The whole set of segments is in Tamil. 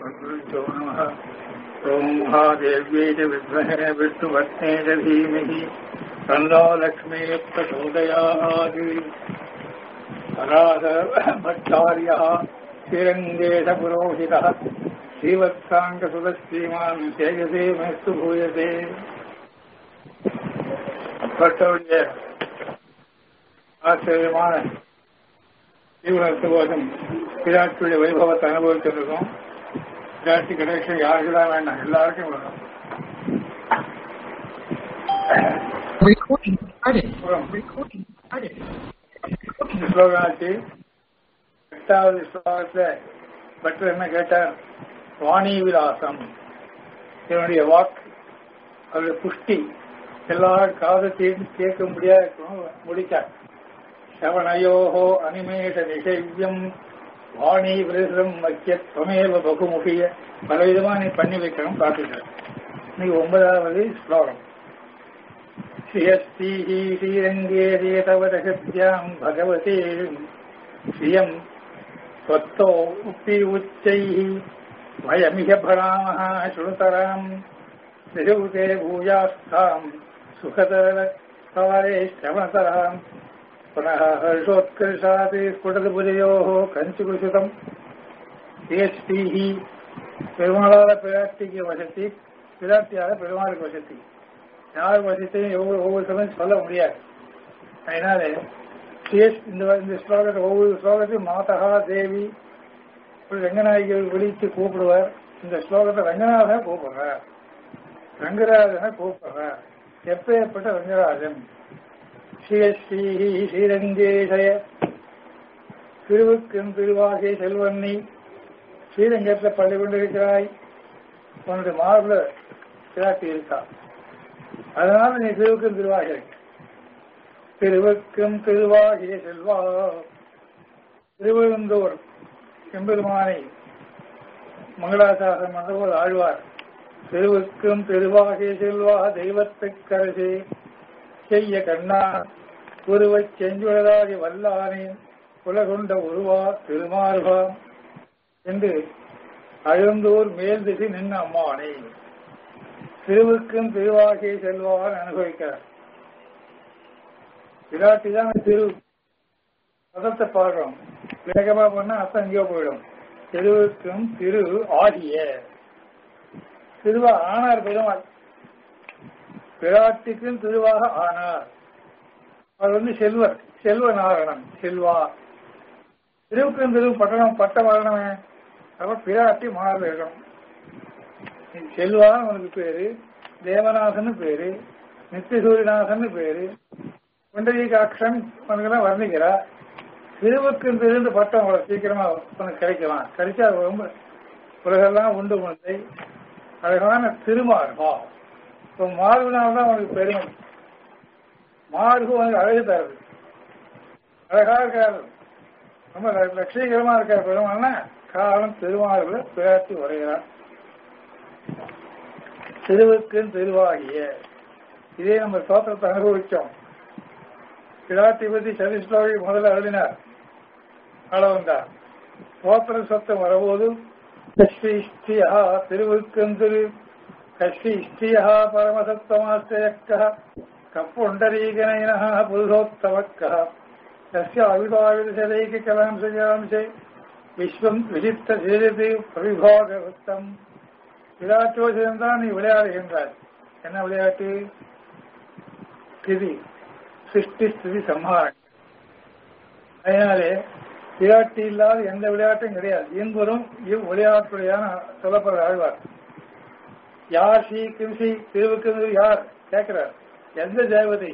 गुरुभ्यो नमः ॐ महादेव्यै च विद्महे विष्णुभक्ते च धीमहि तन्नो लक्ष्मीः प्रचोदयात् भट्टार्यः श्रीरङ्गेशपुरोहितः श्रीवत्साङ्गसुतश्रीमान् तेजसे मेस्तु भूयते பட்டவுடைய ஆச்சரியமான ஜீவனத்துவம் பிராட்டியுடைய வைபவத்தை அனுபவிச்சிருக்கோம் பிராட்டி கணேசன் யாருக்குதான் வேண்டாம் எல்லாருக்கும் வேணும் Recording started. Recording started. இந்த ஸ்லோகனாச்சு எட்டாவது ஸ்லோகத்துல பட்டர் என்ன கேட்டார் வாணி விலாசம் என்னுடைய வாக்கு அவருடைய புஷ்டி எல்லாரும் காதத்தையும் கேட்க முடியாது முடித்தார் சவணயோகோ அனிமேஷ நிஷைவியம் வாணி விரதம் மக்கிய துவமேவ பகுமுகிய பலவிதமா நீ பண்ணி வைக்கணும் பார்த்துக்கிறேன் இன்னைக்கு ஒன்பதாவது ஸ்லோகம் श्रियस्तीः श्रीरङ्गे तव रसत्याम् भगवते श्रियम् त्वत्तो उक्ति उच्चैः वयमिह भरामः शृणुतराम् निजौते भूयास्थाम् सुखतरकाले श्रवणतराम् पुनः हर्षोत्कर्षात् स्फुटदुभुजयोः कञ्चुकृषितम् श्रियस्तीः பெருமாளால பிராட்டிக்கு வசதி பிராட்டியால பெருமாளுக்கு வசதி யார் வசத்தையும் ஒவ்வொரு ஒவ்வொரு சமயம் சொல்ல முடியாது அதனால சேஷ் இந்த இந்த ஸ்லோகத்தை ஒவ்வொரு ஸ்லோகத்தையும் மாதகா தேவி ஒரு ரங்கநாயகி விழித்து கூப்பிடுவார் இந்த ஸ்லோகத்தை ரங்கநாதன் கூப்பிடுறார் ரங்கராஜனை கூப்பிடுறார் எப்பேற்பட்ட ரங்கராஜன் ஸ்ரீஸ்ரீ ஸ்ரீரங்கேசய திருவுக்கும் திருவாகை செல்வன்னி ஸ்ரீரங்கத்தில் பள்ளி கொண்டிருக்கிறாய் உன்னுடைய மார்பில் பிராட்டி இருக்கா அதனால நீ திருவுக்கும் திருவாகை திருவுக்கும் திருவாகிய செல்வா திருவழுந்தூர் எம்பெருமானை மங்களாசாசனம் மன்றபோது ஆழ்வார் திருவுக்கும் திருவாகிய செல்வா தெய்வத்துக்கரசே செய்ய கண்ணா குருவைச் செஞ்சுவதாகி வல்லானே குலகொண்ட உருவா திருமார்பா என்று அழுந்தூர் மேல் திசை நின்ன அம்மானே திருவுக்கும் திருவாகிய செல்வான் அனுபவிக்கிறார் விராட்டி தான் திரு பதத்தை பார்க்கிறோம் வேகமா பண்ணா அர்த்தம் எங்கேயோ போயிடும் திருவுக்கும் திரு ஆகிய திருவா ஆனார் பெருமாள் பிராட்டிக்கும் திருவாக ஆனார் அவர் வந்து செல்வர் செல்வ நாரணன் செல்வா திருவுக்கும் திரு பட்டணம் பட்ட வரணுமே அப்ப பிராட்டி மாறல இருக்கணும் செல்வான் அவனுக்கு பேரு தேவநாதன் பேரு நித்தியசூரியநாதன் பேரு புண்டரீகாட்சன் உனக்கெல்லாம் வர்ணிக்கிறா திருவுக்கு திருந்து பட்டம் அவ்வளவு சீக்கிரமா உனக்கு கிடைக்கலாம் கிடைச்சா அது ரொம்ப உலகெல்லாம் உண்டு முந்தை அழகான திருமார்பா இப்போ மார்புனால்தான் தான் உனக்கு பெருமை மார்பு உனக்கு அழகு தருது அழகா இருக்காரு ரொம்ப லட்சியகரமா இருக்கார் பெருமாள்னா காலம் திருமார்புல பிராட்டி உரைகிறார் திருவுக்கும் திருவாகிய இதே நம்ம தோற்றத்தை அனுபவிச்சோம் பிராட்டி பத்தி சதிஸ்லோகி முதல்ல அருளினார் அளவந்தார் தோத்திர சத்தம் வரும்போது கஷ்டி இஷ்டியா திருவுக்கும் திரு கஷ்டி இஷ்டியா பரமசத்தமாஸ்தயக்க கப்புண்டரீகனைன புருஷோத்தமக்க தஸ்ய அவிதாவிதசதைக்கு கலாம்சே விஸ்வம் விசித்த சேரதி பிரவிபாகவத்தம் விளையாட்டோடு தான் நீ விளையாடுகின்றாய் என்ன விளையாட்டு ஸ்திதி சிருஷ்டி ஸ்திதி சம்ஹாரம் அதனாலே விளையாட்டு இல்லாத எந்த விளையாட்டும் கிடையாது இன்புறும் இவ் விளையாட்டுடையான சொல்லப்படுற ஆழ்வார் யார் ஸ்ரீ கிம்சி திருவுக்கு யார் கேட்கிறார் எந்த தேவதை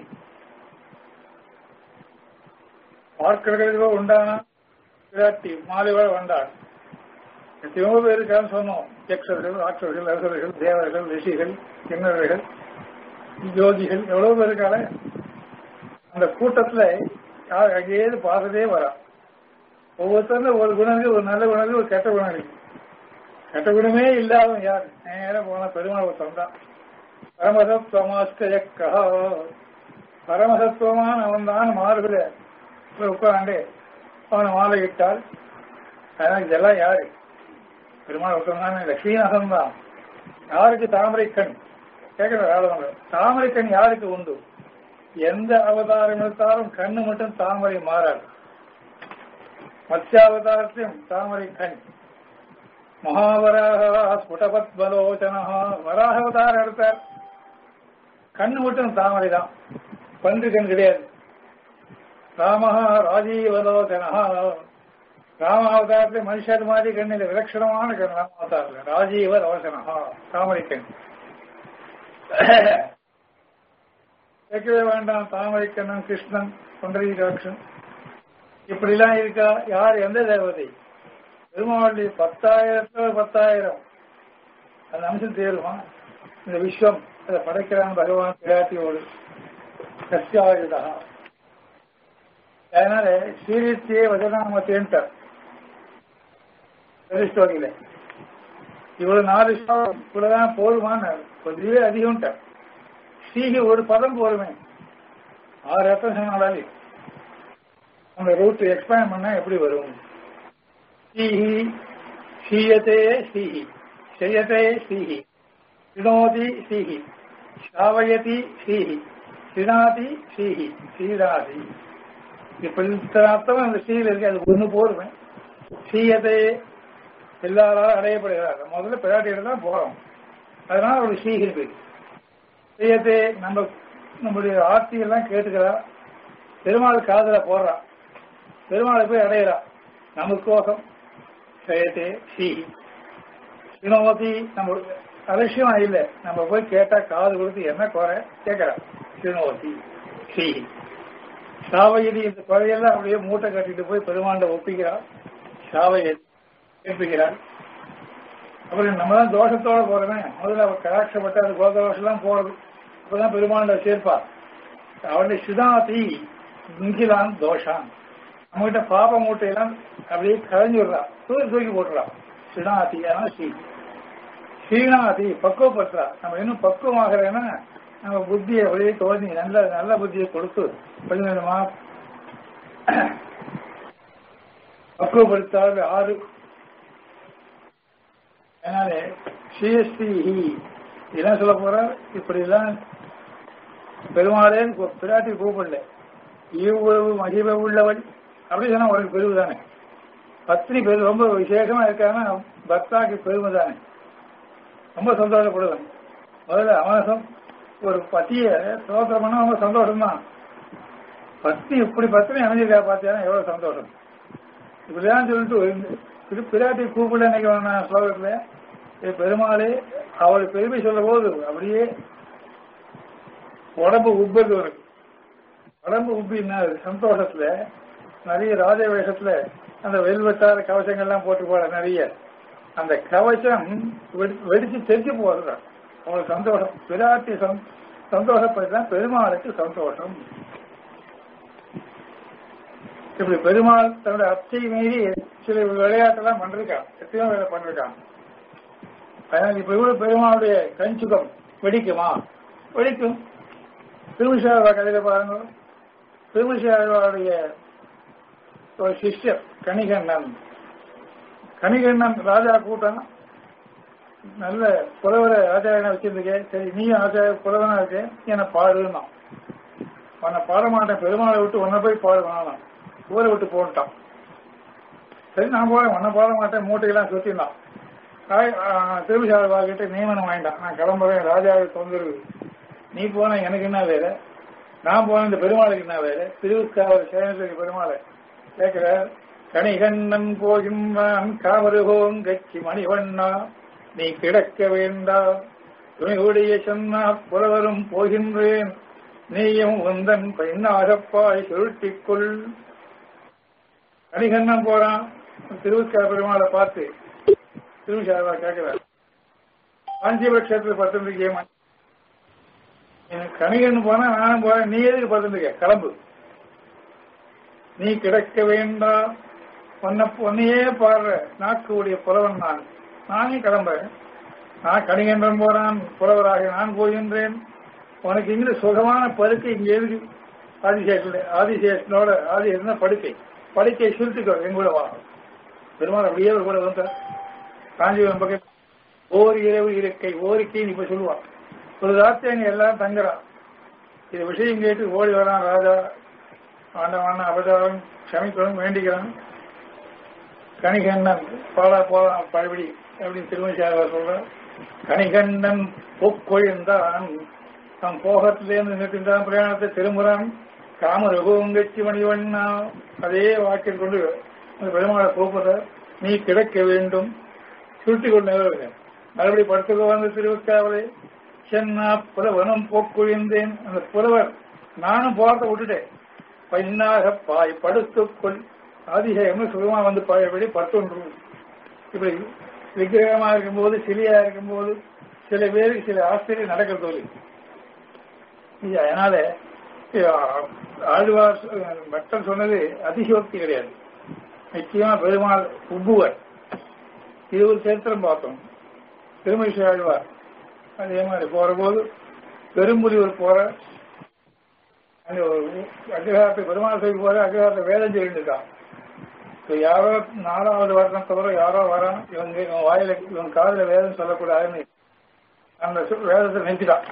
பார்க்கிறதோ உண்டானா விளையாட்டி மாலையோட வந்தார் எத்தனையோ பேருக்கான்னு சொன்னோம் யக்ஷர்கள் ராட்சர்கள் அரசர்கள் தேவர்கள் ரிஷிகள் கிண்ணறர்கள் யோகிகள் எவ்வளவு பேருக்கால அந்த கூட்டத்துல யார் அங்கேயே பார்த்ததே வரா ஒவ்வொருத்தரும் ஒரு குணம் ஒரு நல்ல குணம் ஒரு கெட்ட குணம் இருக்கு கெட்ட குணமே இல்லாதவன் யார் நேரம் போன பெருமாள் ஒருத்தன் தான் பரமசத்துவமாஸ்தயக்கா பரமசத்துவமான அவன் தான் மாறுபில உட்காந்து அவனை மாலையிட்டால் அதனால் இதெல்லாம் யாரு பெருமாள் ஒருத்தன் லட்சுமிநாதன் தான் யாருக்கு தாமரை கண் கேட்கிற ஆளுங்க தாமரை கண் யாருக்கு உண்டு எந்த அவதாரம் எடுத்தாலும் கண்ணு மட்டும் தாமரை மாறாது மத்ஸ்யாவதாரத்தையும் தாமரை கண் மகாவராக ஸ்புடபத் பலோச்சனா வராக அவதாரம் எடுத்தார் கண்ணு மட்டும் தாமரை தான் பன்று கண் கிடையாது ராமஹா ராஜீவலோச்சனா ராமாவதாரத்தில் மனுஷர் மாதிரி கண்ணில் விலட்சணமான கண் ராமாவதாரத்தில் ராஜீவ ரோசனா தாமரை கண் கேட்கவே வேண்டாம் தாமரை கண்ணன் கிருஷ்ணன் புண்டரீகாட்சன் இப்படிலாம் இருக்கா யார் எந்த தேவதை பெருமாளுடைய பத்தாயிரத்துல பத்தாயிரம் அந்த அம்சம் தேருமா இந்த விஸ்வம் அதை படைக்கிறான் பகவான் பிராட்டியோடு சத்தியாயுதா அதனால சீரித்தியே வதனாமத்தேன்ட்டார் ஸ்டோரியில இவ்வளவு நாலு ஸ்லோகம் இவ்வளவுதான் போதுமான கொஞ்சமே அதிகம்ட்டார் ஸ்ரீஹி ஒரு பதம் போருமே ஆறு அர்த்தம் சொன்னாலே அந்த ரூட் எக்ஸ்பேண்ட் பண்ணா எப்படி வரும் ஸ்ரீஹி ஸ்ரீயத்தே ஸ்ரீஹி செய்யத்தே ஸ்ரீஹி சினோதி ஸ்ரீஹி ஸ்ராவயதி ஸ்ரீஹி சினாதி ஸ்ரீஹி ஸ்ரீராதி இப்ப இத்தனை அர்த்தம் அந்த ஸ்ரீல இருக்கு அது ஒண்ணு போருமே ஸ்ரீயத்தை எல்லாராலும் அடையப்படுகிறார் முதல்ல பிராட்டியிட தான் போறோம் அதனால ஒரு ஸ்ரீ இருக்கு ஸ்ரீயத்தை நம்ம நம்முடைய ஆர்த்தி எல்லாம் கேட்டுக்கிறா பெருமாள் காதல போடுறா பெருமாளை போய் அடையிறா நமக்கோசம் ஸ்ரீயத்தே ஸ்ரீ சினோதி நம்ம அலட்சியம் இல்லை நம்ம போய் கேட்டா காது கொடுத்து என்ன குறை கேட்கிறா சினோதி ஸ்ரீ சாவையதி இந்த குறையெல்லாம் அப்படியே மூட்டை கட்டிட்டு போய் பெருமாண்ட ஒப்பிக்கிறார் சாவையதி கேட்பிக்கிறார் அப்புறம் நம்ம தான் தோஷத்தோட போறோமே முதல்ல அவர் கடாட்சப்பட்டு அது கோதோஷம் எல்லாம் போறது அப்பதான் பெருமாண்ட சேர்ப்பார் அவருடைய சிதாதி இங்கிலான் தோஷான் நம்மகிட்ட பாப மூட்டையெல்லாம் அப்படியே கலைஞ்சு விடுறா தூக்கி தூக்கி போட்டுறா சிதாதி ஆனால் ஸ்ரீ ஸ்ரீநாதி பக்குவப்படுத்துறா நம்ம இன்னும் பக்குவமாகறேன்னா நம்ம புத்தியை அப்படியே தோண்டி நல்ல நல்ல புத்தியை கொடுத்து கொஞ்சம் கொஞ்சமா பக்குவப்படுத்தாத ஆறு அதனால சிஎஸ்டி என்ன சொல்ல போற இப்படி எல்லாம் பெருமாளே பிராட்டி கூப்பிடல இவ்வளவு மகிமை உள்ளவள் அப்படி சொன்னா உனக்கு பெருமை தானே பத்னி பெரு ரொம்ப விசேஷமா இருக்காங்கன்னா பக்தாக்கு பெருமை தானே ரொம்ப சந்தோஷப்படுவேன் முதல்ல அவனசம் ஒரு பத்திய சோதரம் பண்ணா ரொம்ப சந்தோஷம் தான் பத்தி இப்படி பத்தினி அமைஞ்சிருக்கா பாத்தியானா எவ்வளவு சந்தோஷம் இப்படிதான் சொல்லிட்டு இது பிராட்டி கூப்பிட நினைக்கிறேன் நான் ஸ்லோகத்துல ஏ பெருமாளே அவள் பெருமை சொல்ல போது அப்படியே உடம்பு உப்பது வரும் உடம்பு உப்பின்னா சந்தோஷத்துல நிறைய ராஜ வேஷத்துல அந்த வெல்வெட்டார கவசங்கள்லாம் போட்டு போட நிறைய அந்த கவசம் வெடிச்சு தெரிஞ்சு போடுறான் அவங்களுக்கு சந்தோஷம் பிராட்டி சந்தோஷப்படுத்தான் பெருமாளுக்கு சந்தோஷம் இப்படி பெருமாள் தன்னுடைய அச்சை மீறி சில விளையாட்டெல்லாம் பண்ணிருக்கான் எத்தனையோ வேலை பண்ணிருக்கான் அதனால இப்ப இவ்வளவு பெருமாளுடைய கஞ்சுகம் வெடிக்குமா வெடிக்கும் திருமிஷாவா கதையில பாருங்க திருமிஷாவுடைய ஒரு சிஷ்யர் கணிகண்ணன் கணிகண்ணன் ராஜா கூட்டம் நல்ல புலவரை ஆச்சாரியனை வச்சிருந்துக்கேன் சரி நீயும் ஆச்சாரிய புலவனா இருக்கேன் என்னை பாடுன்னா உன்னை பாட மாட்டேன் பெருமாளை விட்டு உன்னை போய் பாடு வேணாம் ஊரை விட்டு போன்ட்டான் சரி நான் போறேன் உன்னை பாட மாட்டேன் மூட்டையெல்லாம் சுத்தினான் திருவிழா கிட்ட நியமனம் வாங்கிட்டான் நான் கிளம்புறேன் ராஜாவுக்கு தொந்தரவு நீ போன எனக்கு என்ன வேற நான் போன இந்த பெருமாளுக்கு என்ன வேற திருவுக்காவல் சேனத்துக்கு பெருமாளை கேட்கிற கணிகண்ணன் போகின்றான் காமருகோம் கட்சி மணிவண்ணா நீ கிடக்க வேண்டாம் துணிவுடைய சொன்னா புலவரும் போகின்றேன் நீயும் உந்தன் பெண்ணாகப்பாய் சுருட்டிக்கொள் கணிகண்ணன் போறான் திருவுக்கா பெருமாளை பார்த்து திருவிழாவா கேட்கிறார் காஞ்சிபட்சத்துல பத்திருக்கேன் கணிகன் போனா நானும் போறேன் நீ எதுக்கு பத்திருக்க கிளம்பு நீ கிடக்க வேண்டாம் உன்னை உன்னையே பாடுற நாக்கு உடைய புலவன் நான் நானே கிளம்புறேன் நான் கணிகன்றன் போறான் புலவராக நான் போகின்றேன் உனக்கு இங்க சுகமான படுக்கை இங்க எதுக்கு ஆதிசேஷன் ஆதிசேஷனோட ஆதிசேஷன் படுக்கை படுக்கை சுருட்டிக்கோ எங்கூட வா பெருமாள் அப்படியே ஒரு கூட வந்தார் காஞ்சிபுரம் பக்கம் ஓர் இரவு இருக்கை ஓரிக்கைன்னு இப்ப சொல்லுவான் ஒரு ராத்திரி அங்க எல்லாரும் தங்குறான் இது விஷயம் கேட்டு ஓடி வரான் ராஜா ஆண்டவன் அபதாரம் க்ஷமிக்கணும் வேண்டிக்கிறான் கணிகண்ணன் பாலா போலாம் பழபடி அப்படின்னு திருமணிச்சாரர் சொல்றார் கணிகண்ணன் பொக்கொழிந்தான் தம் போகத்திலேருந்து நிற்கின்றான் பிரயாணத்தை திரும்புறான் காம ரகுவங்கச்சி மணிவண்ணா அதே வாக்கில் கொண்டு அந்த பெருமாளை கூப்பிடுற நீ கிடக்க வேண்டும் சுருட்டி கொண்டு வருகிறேன் மறுபடி படுத்துக்க வந்து திருவிக்காவலே சென்னா புலவனும் போக்குழிந்தேன் அந்த புலவர் நானும் போறத விட்டுட்டேன் பைனாக பாய் படுத்துக்கொள் அதிகமாக சுகமா வந்து பழையபடி படுத்துன்று இப்படி விக்கிரகமா இருக்கும்போது சிலியா இருக்கும்போது சில பேருக்கு சில ஆசிரியர் நடக்கிற தொழில் இது அதனால ஆழ்வார் பக்தன் சொன்னது அதிசயோக்தி கிடையாது நிச்சயமா பெருமாள் உப்புவர் இது ஒரு சரித்திரம் பார்த்தோம் திருமணி ஆழ்வார் அதே மாதிரி போற போது பெரும்புலியூர் போற அங்க ஒரு அக்ரஹாரத்தை பெருமாள் சொல்லி போற அக்ரஹாரத்தை வேதம் சொல்லிட்டு இருக்கான் யாரோ நாலாவது வருடம் தவிர யாரோ வரான் இவங்க இவன் வாயில இவன் காதல வேதம் சொல்லக்கூடாதுன்னு அந்த வேதத்தை நிறுத்திட்டான்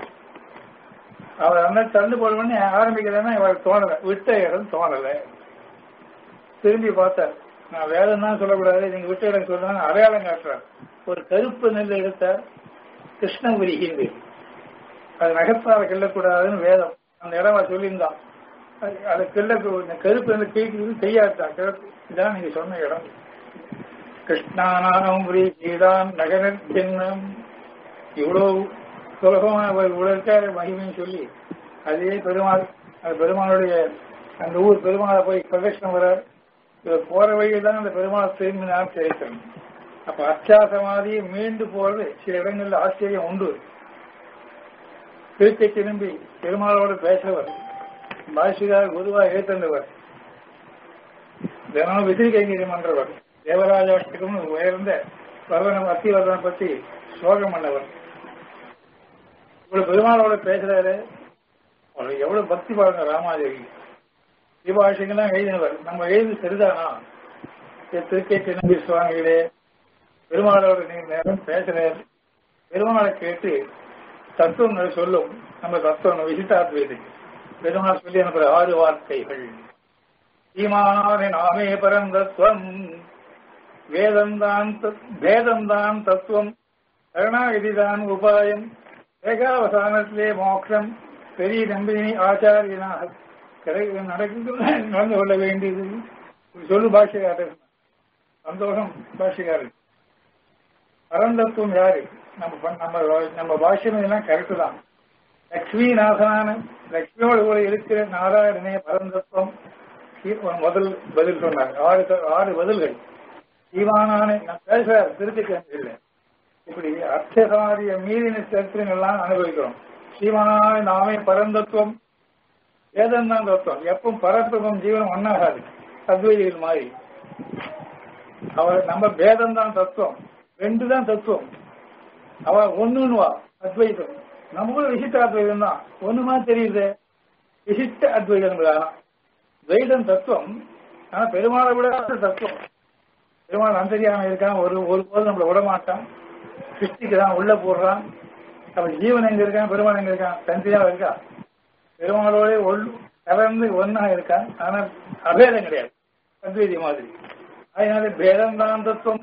அவர் அந்த தண்டு போடணும்னு ஆரம்பிக்கிறேன்னா இவருக்கு தோணல விட்ட இடம் தோணல திரும்பி பார்த்தார் நான் வேதம் தான் சொல்லக்கூடாது நீங்க விட்ட இடம் சொல்றாங்க அடையாளம் காட்டுறார் ஒரு கருப்பு நெல் எடுத்தார் கிருஷ்ணபுரி ஹிந்து அது நகத்தால கிள்ளக்கூடாதுன்னு வேதம் அந்த இடமா சொல்லியிருந்தான் அதை கிள்ள கருப்பு நெல் கீழ்க்கு செய்யாட்டான் இதான் நீங்க சொன்ன இடம் கிருஷ்ணானாம் கீதான் நகரன் சின்னம் இவ்வளவு சுலபமா உலக மகிமைன்னு சொல்லி அதே பெருமாள் அந்த பெருமாளுடைய அந்த ஊர் பெருமாளை போய் பிரதட்சணம் வர இவர் போற வழியில் தான் அந்த பெருமாள் திரும்பினார் சரித்திரம் அப்ப அத்தியாசமாதி மீண்டு போறது சில இடங்கள்ல ஆச்சரியம் உண்டு திருச்சி திரும்பி பெருமாளோடு பேசவர் பாஷிகார் குருவா எழுத்தந்தவர் தினமும் விசிறி கைங்கரியம் பண்றவர் தேவராஜாஷ்டகம் உயர்ந்த வர்தனம் அத்திவர்தனை பத்தி ஸ்லோகம் பண்ணவர் இவ்வளவு பெருமாளோட பேசுறாரு அவருக்கு எவ்வளவு பக்தி பாருங்க ராமாதேவி தீபாஷிகெல்லாம் எழுதினவர் நம்ம எழுதி சரிதானா திருக்கை திருநம்பி சுவாமிகளே பெருமாளோட நீங்க நேரம் பேசுறாரு பெருமாளை கேட்டு தத்துவங்களை சொல்லும் நம்ம தத்துவம் விசிட்டாத்வேதி பெருமாள் சொல்லி அனுப்புற ஆறு வார்த்தைகள் ஈமானே நாமே பரந்தத்துவம் வேதம்தான் வேதம்தான் தத்துவம் கருணாகிதிதான் உபாயம் ஏகாவசானத்திலே மோட்சம் பெரிய நம்பினி ஆச்சாரியனாக நடந்து நடந்து கொள்ள வேண்டியது சொல்லு பாஷைக்காரர் சந்தோஷம் பாஷைக்காரர் பரந்தத்துவம் யாரு நம்ம நம்ம நம்ம பாஷ்யம் இதெல்லாம் கரெக்டு தான் லக்ஷ்மி நாசனான லக்ஷ்மியோடு கூட இருக்கிற நாராயணனே பரந்தத்துவம் முதல் பதில் சொன்னார் ஆறு ஆறு பதில்கள் ஈவானானே நான் பேசுறாரு திருத்தி இல்லை இப்படி அர்த்தசாரிய மீறின சரித்திரங்கள்லாம் அனுபவிக்கிறோம் ஸ்ரீமானாய நாமே பரந்தத்துவம் வேதம் தான் தத்துவம் எப்பவும் பரத்துவம் ஜீவனம் ஒன்னாகாது அத்வைதிகள் மாதிரி அவர் நம்ம பேதம் தான் தத்துவம் ரெண்டு தான் தத்துவம் அவ ஒண்ணுன்னுவா அத்வைதம் நமக்குள்ள விசிட்ட அத்வைதம் தான் ஒண்ணுமா தெரியுது விசிட்ட அத்வைதம் ஆனா துவைதம் தத்துவம் ஆனா பெருமாளை விட தத்துவம் பெருமாள் அந்தரியாம இருக்கான் ஒரு ஒரு போது நம்மளை விட மாட்டான் சிருஷ்டிக்கு தான் உள்ள போடுறான் அவன் ஜீவன் எங்க இருக்கான் பெருமாள் எங்க இருக்கான் தந்தியா இருக்கா பெருமாளோட கலந்து ஒன்னா இருக்கான் ஆனா அபேதம் கிடையாது அத்வைதி மாதிரி அதனால பேதம் தான் தத்துவம்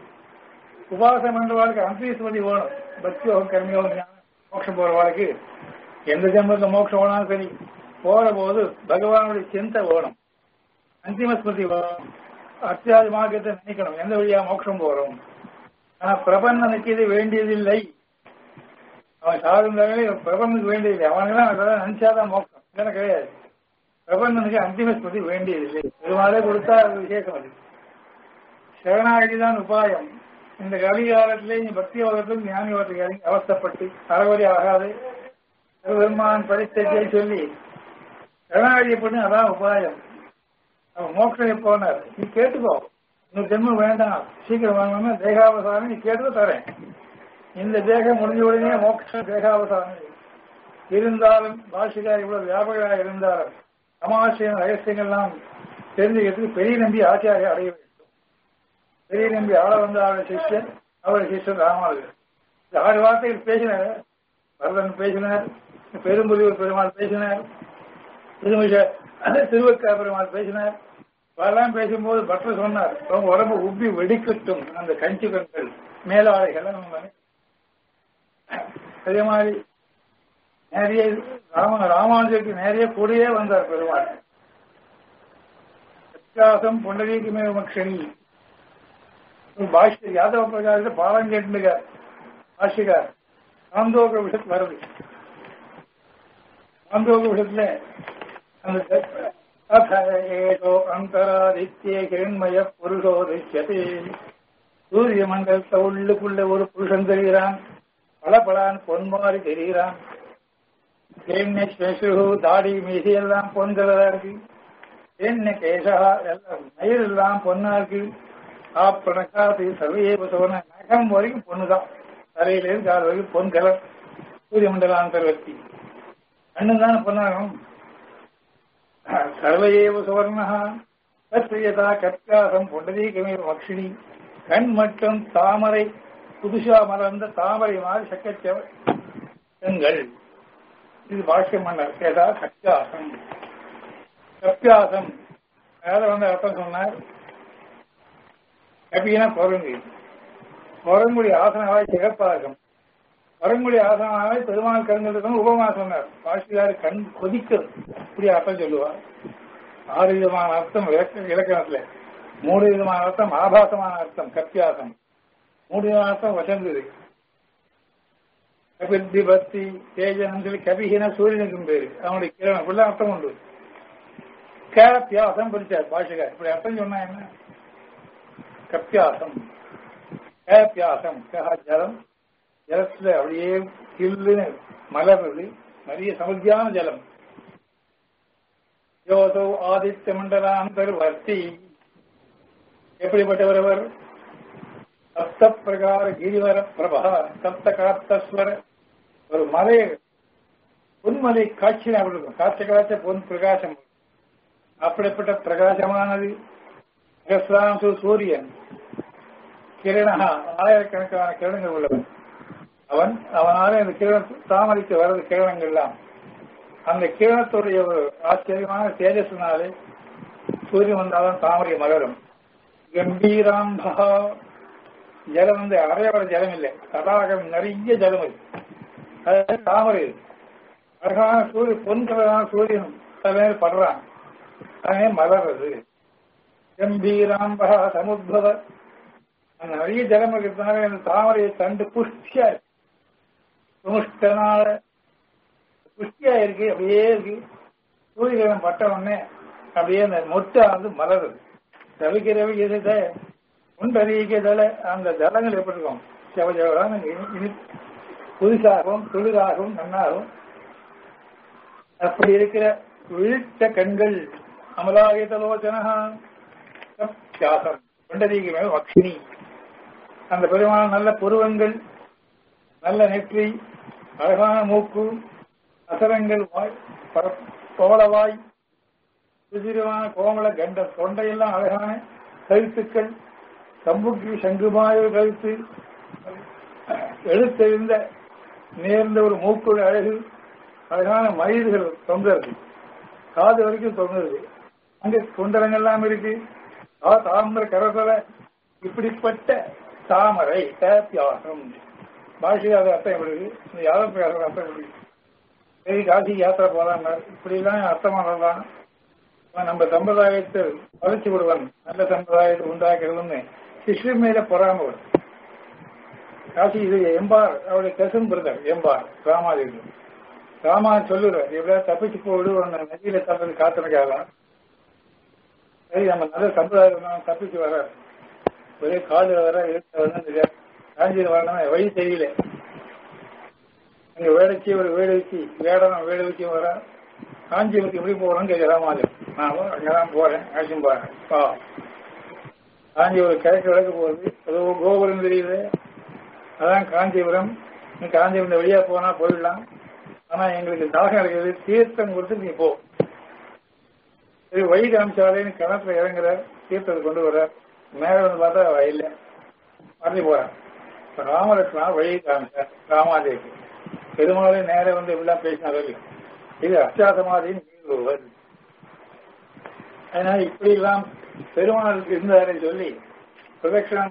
உபாசம் என்ற வாழ்க்கை அந்தீஸ்வதி வேணும் பக்தி யோகம் கர்மயோகம் மோட்சம் போற வாழ்க்கை எந்த ஜென்மத்துல மோட்சம் வேணாலும் சரி போற போது பகவானுடைய சிந்தை வேணும் அந்திம ஸ்மிருதி வேணும் அத்தியாதி மார்க்கத்தை நினைக்கணும் எந்த வழியா மோட்சம் போறோம் ஆனா பிரபந்தனுக்கு இது வேண்டியதில்லை அவன் சாதுந்தாலே பிரபந்தனுக்கு வேண்டியதில்லை அவனுக்கு அதெல்லாம் நினைச்சாதான் மோட்சம் இதெல்லாம் கிடையாது பிரபந்தனுக்கு அந்திம ஸ்மிருதி வேண்டியதில்லை பெருமாளே கொடுத்தா அது விசேஷம் அது சரணாகதி தான் உபாயம் இந்த கலிகாலத்திலே நீ பக்தி யோகத்தில் ஞான யோகத்துக்கு அவஸ்தப்பட்டு அறவரி ஆகாது பெருமான் படித்ததை சொல்லி சரணாகதி பண்ணி அதான் உபாயம் அவன் மோட்சம் போனார் நீ கேட்டுக்கோ இன்னும் ஜென்மம் வேண்டாம் சீக்கிரம் வாங்கணும்னா தேகாவசானம் நீ கேட்டு தரேன் இந்த தேகம் முடிஞ்ச உடனே மோட்சம் தேகாவசானம் இருந்தாலும் பாஷிகார் இவ்வளவு வியாபகராக இருந்தாலும் சமாசியம் ரகசியங்கள்லாம் தெரிஞ்சுக்கிறதுக்கு பெரிய நம்பி ஆச்சாரியம் அடைய வேண்டும் பெரிய நம்பி ஆள வந்த ஆள சிஷ்யன் அவர் சிஷ்டர் ராமானுஜர் இந்த ஆறு வார்த்தைகள் பேசினார் வரதன் பேசினார் பெரும்புலியூர் பெருமாள் பேசினார் திருமிஷ திருவக்கா பெருமாள் பேசினார் அதெல்லாம் பேசும்போது பட்டர் சொன்னார் உங்க உடம்பு உப்பி வெடிக்கட்டும் அந்த கஞ்சி கண்கள் மேலாடைகள் அதே மாதிரி நிறைய ராம ராமானுஜருக்கு நிறைய கூடயே வந்தார் பெருமாள் வித்தியாசம் பொண்டரீகமே மக்ஷணி பாஷ்ய யாதவ பிரகாரத்தை பாலம் கேட்டுங்க பாஷ்யகார் சாந்தோக விஷயத்து வருது சாந்தோக விஷயத்துல அந்த அத ஏதோ அந்தராதித்யே கிரண்மய புருஷோ திஷ்யதே சூரிய மண்டலத்தை உள்ளுக்குள்ள ஒரு புருஷன் தெரிகிறான் பளபளான் பொன்மாறி தெரிகிறான் தாடி மீசி எல்லாம் பொன் கலரா இருக்கு என்ன கேசா எல்லாம் மயிர் எல்லாம் பொண்ணா இருக்கு ஆப்பணக்காத்து சர்வையே சொன்ன நகம் வரைக்கும் பொண்ணுதான் தலையிலிருந்து கால் வரைக்கும் பொன் கலர் சூரிய மண்டலாந்தர்வர்த்தி கண்ணு தானே பொண்ணாகும் சர்வையேவ சுவர்ணா தத்யதா கற்காசம் பொண்டதீகமே மக்ஷினி கண் மற்றும் தாமரை புதுசா மலர்ந்த தாமரை மாதிரி சக்கச்சவ கண்கள் இது பாஷ்யம் மன்னர் கேட்டா கற்காசம் கற்காசம் வேற வந்து அர்த்தம் சொன்னார் கபினா குரங்கு குரங்குடி ஆசனவாய் சிகப்பாகும் குரங்குடி ஆசனமாய் பெருமாள் கண்கள் இருக்கணும் உபமா சொன்னார் பாஷியார் கண் கொதிக்கிறது இப்படி அர்த்தம் சொல்லுவார் ஆறு விதமான அர்த்தம் இலக்க- இலக்கணத்துல மூணு விதமான அர்த்தம் ஆபாசமான அர்த்தம் கத்தியாசம் மூணு விதமான அர்த்தம் வசந்தது கபிர்தி பக்தி தேஜனம் சொல்லி கபிஹின சூரியனுக்கும் பேரு அவனுடைய கிரணம் இப்படிலாம் அர்த்தம் உண்டு கேப்பியாசம் பிரிச்சார் பாஷகர் இப்படி அர்த்தம் சொன்னா என்ன கப்பியாசம் கேப்பியாசம் கஹா ஜலம் ஜலத்துல அப்படியே கில்லுன்னு மலர்றது நிறைய சமுத்தியான ஜலம் யோதோ ஆதித்ய மண்டலாந்தர் வர்த்தி எப்படிப்பட்டவர் அவர் சப்த பிரகார கிரிவர பிரபா சப்த காத்தஸ்வர ஒரு மலை பொன்மலை காட்சி அப்படி இருக்கும் காய்ச்ச காய்ச்ச பொன் பிரகாசம் அப்படிப்பட்ட பிரகாசமானது அகஸ்ராம்சு சூரியன் கிரணா ஆயிரக்கணக்கான கிரணங்கள் உள்ளவன் அவன் அவனால இந்த கிரண தாமரைக்கு வர்றது கிரணங்கள்லாம் அந்த கிரணத்துடைய ஒரு ஆச்சரியமான தேஜஸ்னாலே சூரியன் வந்தாலும் தாமரை மலரும் கம்பீராம்பா ஜலம் வந்து அரையவர ஜலம் இல்லை தடாகம் நிறைய ஜலம் இது அது தாமரை இது. அழகான சூரிய பொன் கலரான சூரியன் தலைமையில் படுறான் அதே மலர்றது கம்பீராம்பா சமுத்பவ அந்த நிறைய ஜலம் இருக்கிறதுனால அந்த தாமரை தண்டு புஷ்டியா இருக்கு சுமுஷ்டனால புஷ்டியா இருக்கு அப்படியே இருக்கு சூரியகிரகம் பட்ட உடனே அப்படியே அந்த மொட்டை வந்து மலருது ரவிக்கு ரவி எதிர்த்த உண்டறிக்கதல அந்த ஜலங்கள் எப்படி இருக்கும் செவ செவரான இனி புதுசாகவும் துளிராகவும் நன்னாகவும் அப்படி இருக்கிற விழித்த கண்கள் அமலாயதலோச்சனா தியாசம் கொண்டதீகமே வக்ஷினி அந்த பெருமான நல்ல புருவங்கள் நல்ல நெற்றி அழகான மூக்கு அசரங்கள் வாய் பர- கோலவாய் சுதிரமான கோமள கண்டம் தொண்டையெல்லாம் அழகான கழுத்துக்கள் சம்புக்கு சங்குமாய கழுத்து எழுத்தெழுந்த நேர்ந்த ஒரு மூக்குள் அழகு அழகான மயில்கள் தொங்குறது காது வரைக்கும் தொங்குறது அங்க குண்டலங்கள்லாம் இருக்கு ஆ, தாமிர கரசல இப்படிப்பட்ட தாமரை தேத்தியாசம் பாஷையாத அர்த்தம் எப்படி இருக்கு? இந்த யாதவ பிரகாசம் அர்த்தம் எப்படி இருக்கு? சரி காசி யாத்திரை போலாம் இப்படி எல்லாம் அர்த்தமானதான் நம்ம சம்பிரதாயத்தை வளர்ச்சி விடுவான் நல்ல சம்பிரதாயத்தை உண்டாக்குறதுன்னு சிஷ்யர் மேல பொறாம வரும் காசி இது எம்பார் அவருடைய கசன் பிரதர் எம்பார் ராமாதேவி ராமா சொல்லுறார் எப்படியாவது தப்பிச்சு போடு உன்னை நதியில தப்பது காத்திருக்காங்க சரி நம்ம நல்ல சம்பிரதாயம் தப்பிச்சு வர ஒரே காடு வர இருக்க வரணும் தெரியாது காஞ்சியில் வரணும் வழி தெரியல அங்க வேலைக்கு ஒரு வீடு வச்சு வேடனும் வீடு வச்சு வர காஞ்சிபுரத்துக்கு எப்படி போறோம்னு கேட்க ராமாஜம் நான் அங்கதான் போறேன் ஆச்சும் போறேன் வா காஞ்சிபுரம் கிழக்கு விளக்கு போகுது ஏதோ கோபுரம் தெரியுது அதான் காஞ்சிபுரம் நீ காஞ்சிபுரம் இந்த வழியா போனா போயிடலாம் ஆனா எங்களுக்கு தாகம் இருக்குது தீர்த்தம் கொடுத்து நீ போ சரி வழி காமிச்சாலேன்னு கிணத்துல இறங்குற தீர்த்தத்தை கொண்டு வர மேல வந்து பார்த்தா இல்ல மறந்து போறேன் ராமலட்சுமணா வழி காமிச்சார் ராமாதேவிக்கு பெருமாளே நேர வந்து இப்படிலாம் பேசினார்கள் இது அச்சாசமாதின்னு ஒருவர் அதனால இப்படி எல்லாம் பெருமாளுக்கு இருந்தாருன்னு சொல்லி பிரதட்சணம்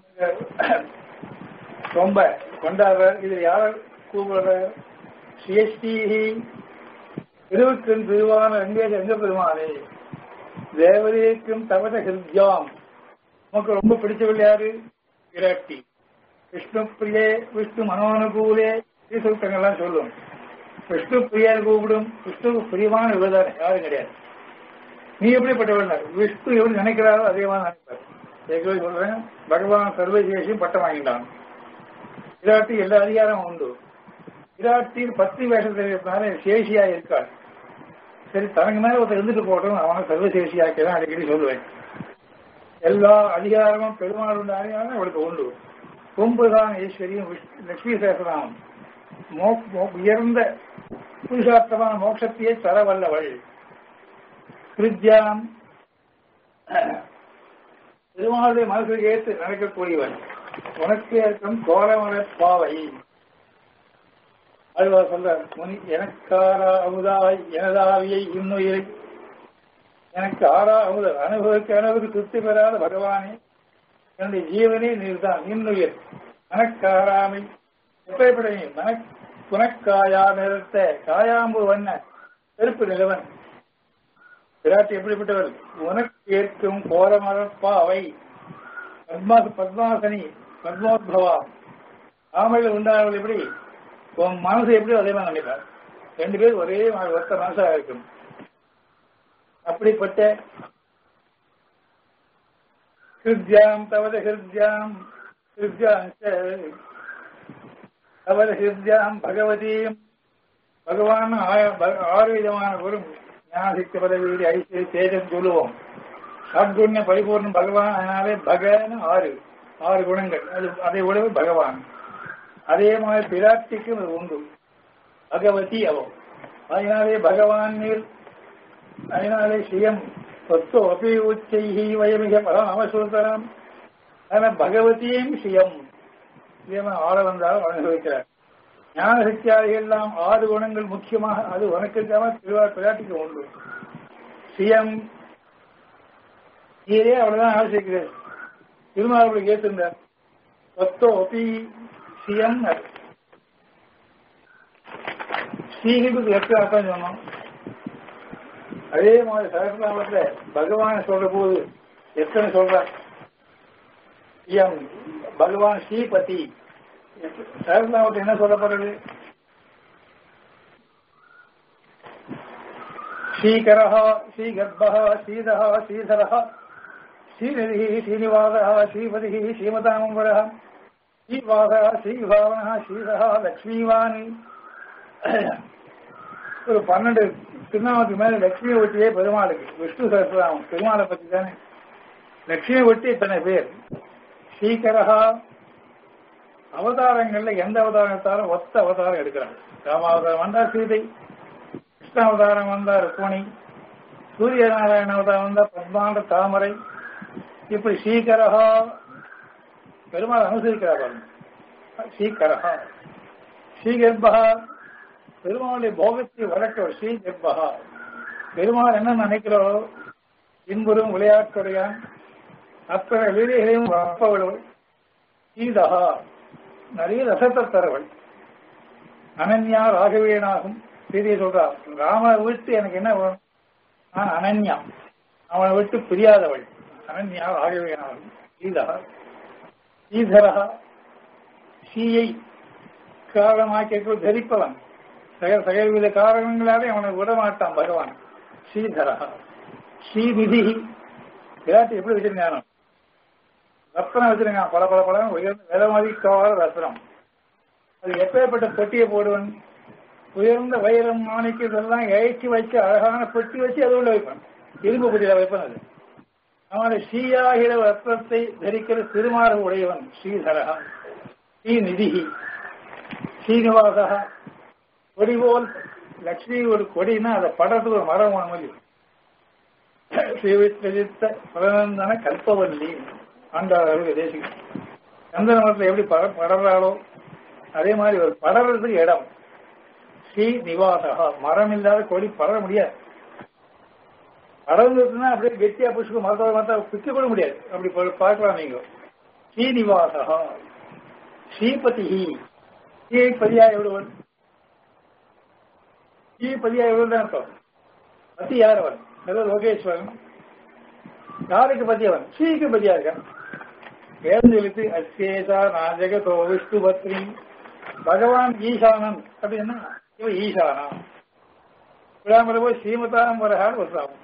ரொம்ப கொண்டாடுற இது யார கூப்பிடுற சிஎஸ்டி திருவுக்கும் திருவான வெங்கேஜ எங்க பெருமாளே தேவதேக்கும் தவத ஹிருத்யாம் நமக்கு ரொம்ப பிடிச்சவள் யாரு விராட்டி விஷ்ணு பிரியே விஷ்ணு மனோனுகூலே ஸ்ரீசூக்தங்கள்லாம் சொல்லும் விஷ்ணு பிரியார் கூப்பிடும் விஷ்ணு பிரியமான விவதான யாரும் கிடையாது நீ எப்படிப்பட்டவள் விஷ்ணு எப்படி நினைக்கிறாரோ அதே மாதிரி நினைப்பார் ஏற்கனவே சொல்றேன் பகவான் சர்வசேஷம் பட்டம் வாங்கிட்டான் விராட்டி எல்லா அதிகாரமும் உண்டு விராட்டின் பத்து வேஷத்தினால சேஷியா இருக்காள் சரி தனக்கு மேல ஒருத்தர் இருந்துட்டு போட்டோம் அவனை சர்வசேஷியாக்கதான் அடிக்கடி சொல்லுவேன் எல்லா அதிகாரமும் பெருமாள் உண்டு அதிகாரம் அவளுக்கு உண்டு கும்புதான் ஈஸ்வரியும் லட்சுமி சேசனாமம் உயர்ந்த புருஷார்த்தமான மோட்சத்தையே தர வல்லவள் கிருத்யாம் பெருமாளுடைய மனசுக்கு ஏற்று நடக்கக்கூடியவன் உனக்கு இருக்கும் கோலமர பாவை அழுவா சொல்ற முனி எனக்காரா அமுதாய் எனதாவியை இன்னுயிரை எனக்கு ஆறா அமுதல் அனுபவிக்க அனுபவி திருப்தி பெறாத பகவானே என்னுடைய ஜீவனே நீர்தான் இன்னுயிர் மனக்காராமை எப்படிப்படையும் மன புனக்காயா நிறுத்த காயாம்பு வண்ண செருப்பு நிலவன் விராட்டி எப்படிப்பட்டவர் உனக்கு ஏற்கும் கோரமரப்பா அவை பத்மா பத்மாசனி பத்மோத்பவா ஆமையில் உண்டானவள் எப்படி உன் மனசு எப்படியோ அதே மாதிரி நினைப்பார் ரெண்டு பேரும் ஒரே மாதிரி ஒத்த மனசாக இருக்கும் அப்படிப்பட்ட ஹிருத்யாம் தவத ஹிருத்யாம் ஹிருத்யாம் தவத ஹிருத்யாம் பகவதீம் பகவான் ஆறு விதமான வரும் ஞானசித்த பதவி ஐஸ்வர்ய தேஜம் சொல்லுவோம் சத்குண்ய பரிபூர்ணம் பகவான் அதனாலே பகன்னு ஆறு ஆறு குணங்கள் அது அதை விடவே பகவான் அதே மாதிரி பிராட்டிக்கும் அது உண்டு பகவதி அவம் அதனாலே பகவான் நீர் அதனாலே சியம் சொத்து அபி உச்சைஹி வயமிக பரமசுதரம் அதனால பகவதியும் சியம் சியமன் ஆள வந்தாலும் அனுபவிக்கிறார் ஞான சக்தியாதிகள் எல்லாம் ஆறு குணங்கள் முக்கியமாக அது உனக்கு இருக்காம திருவார் பிராட்டிக்கு உண்டு சியம் நீரே அவ்வளவுதான் ஆசிரியர் திருமாவளவுக்கு ஏற்றிருந்தார் சொத்தோ ஒப்பி சியம் ஸ்ரீஹிபுக்கு எட்டு அர்த்தம் சொன்னோம் அதே மாதிரி சகசிரநாமத்துல பகவான சொல்ற போது எத்தனை சொல்ற எம் பகவான் ஸ்ரீபதி சகசிரநாமத்தில் என்ன சொல்லப்படுறது ஸ்ரீகரஹ ஸ்ரீகர்ப்பः ஸ்ரீதः ஸ்ரீதரः ஸ்ரீநிதிः ஸ்ரீனிவாசः ஸ்ரீபதிः ஸ்ரீமதாம்பரः ஸ்ரீவாசः ஸ்ரீபாவனः ஸ்ரீதः லக்ஷ்மிவாணி ஒரு பன்னெண்டு திருநாமத்துக்கு மேல லட்சுமியை ஒட்டியே பெருமாளுக்கு விஷ்ணு சகசிரநாமம் பெருமாளை பத்தி தானே லட்சுமியை ஒட்டி இத்தனை பேர் ஸ்ரீகரஹா அவதாரங்கள்ல எந்த அவதாரம் எடுத்தாலும் ஒத்த அவதாரம் எடுக்கிறாங்க ராமாவதாரம் வந்தா சீதை கிருஷ்ண அவதாரம் வந்தா ருக்மணி சூரிய நாராயண அவதாரம் வந்தா பத்மாண்ட தாமரை இப்படி ஸ்ரீகரஹா பெருமாள் அனுசரிக்கிறார் பாருங்க ஸ்ரீகரஹா ஸ்ரீகர்பா பெருமாளுடைய போகத்தை வளர்க்க ஸ்ரீ கர்ப்பகா பெருமாள் என்ன நினைக்கிறோம் இன்புறும் விளையாட்டுடையான் அத்தனை வீடுகளையும் வளர்ப்பவள் சீதகா நிறைய ரசத்தை தரவள் அனன்யா ராகவேனாகும் சீதையை சொல்றார் ராமனை விட்டு எனக்கு என்ன வேணும் நான் அனன்யா அவனை விட்டு பிரியாதவள் அனன்யா ராகவேனாகும் சீதகா ஸ்ரீதரா ஸ்ரீயை காரணமாக்கி தரிப்பவன் சகல சகலவித காரணங்களாலே அவனை விடமாட்டான் பகவான் ஸ்ரீதரா ஸ்ரீநிதி விராட்டி எப்படி வச்சிருக்கானோ ரத்னம் வச்சிருக்கான் பல பல பல உயர்ந்த விலை மதிக்காத ரத்னம் அது எப்பேற்பட்ட பெட்டியை போடுவன் உயர்ந்த வைரம் மாணிக்கு இதெல்லாம் ஏற்றி வச்சு அழகான பெட்டி வச்சு அது உள்ள வைப்பான் இரும்பு பெட்டியில வைப்பான் அது அவனுடைய ஸ்ரீயாகிற ரத்னத்தை தரிக்கிற திருமாறு உடையவன் ஸ்ரீதரா ஸ்ரீநிதி ஸ்ரீனிவாசா கொடி போல் லட்சுமி ஒரு கொடினா அதை படத்துக்கு ஒரு மரம் மாதிரி ஸ்ரீவித்த பரநந்தன கல்பவல்லி ஆண்டாள் தேசிகம் சந்தன மரத்துல எப்படி பட படறாளோ அதே மாதிரி ஒரு படறதுக்கு இடம் ஸ்ரீ நிவாசகா மரம் இல்லாத கொடி படர முடியாது படர்ந்துச்சுன்னா அப்படியே கெட்டியா புஷ்பம் மரத்தோட மரத்தை பிக்க கூட முடியாது அப்படி பா- பார்க்கலாம் நீங்க ஸ்ரீனிவாசகா ஸ்ரீபதி ஸ்ரீபதியா எவ்வளவன் ஸ்ரீபதியா எவ்வளவு தான் அர்த்தம் பதி யார் அவன் ஏதோ லோகேஸ்வரன் யாருக்கு பதி அவன் ஸ்ரீக்கு பதியா இருக்கான் வேதம் எழுத்து அச்சேதா நாஜகதோ விஷ்ணு பத்ரி பகவான் ஈசானன் அப்படின்னா இவ ஈசானா விடாமல போய் ஸ்ரீமதானம் வரகான்னு வருஷம்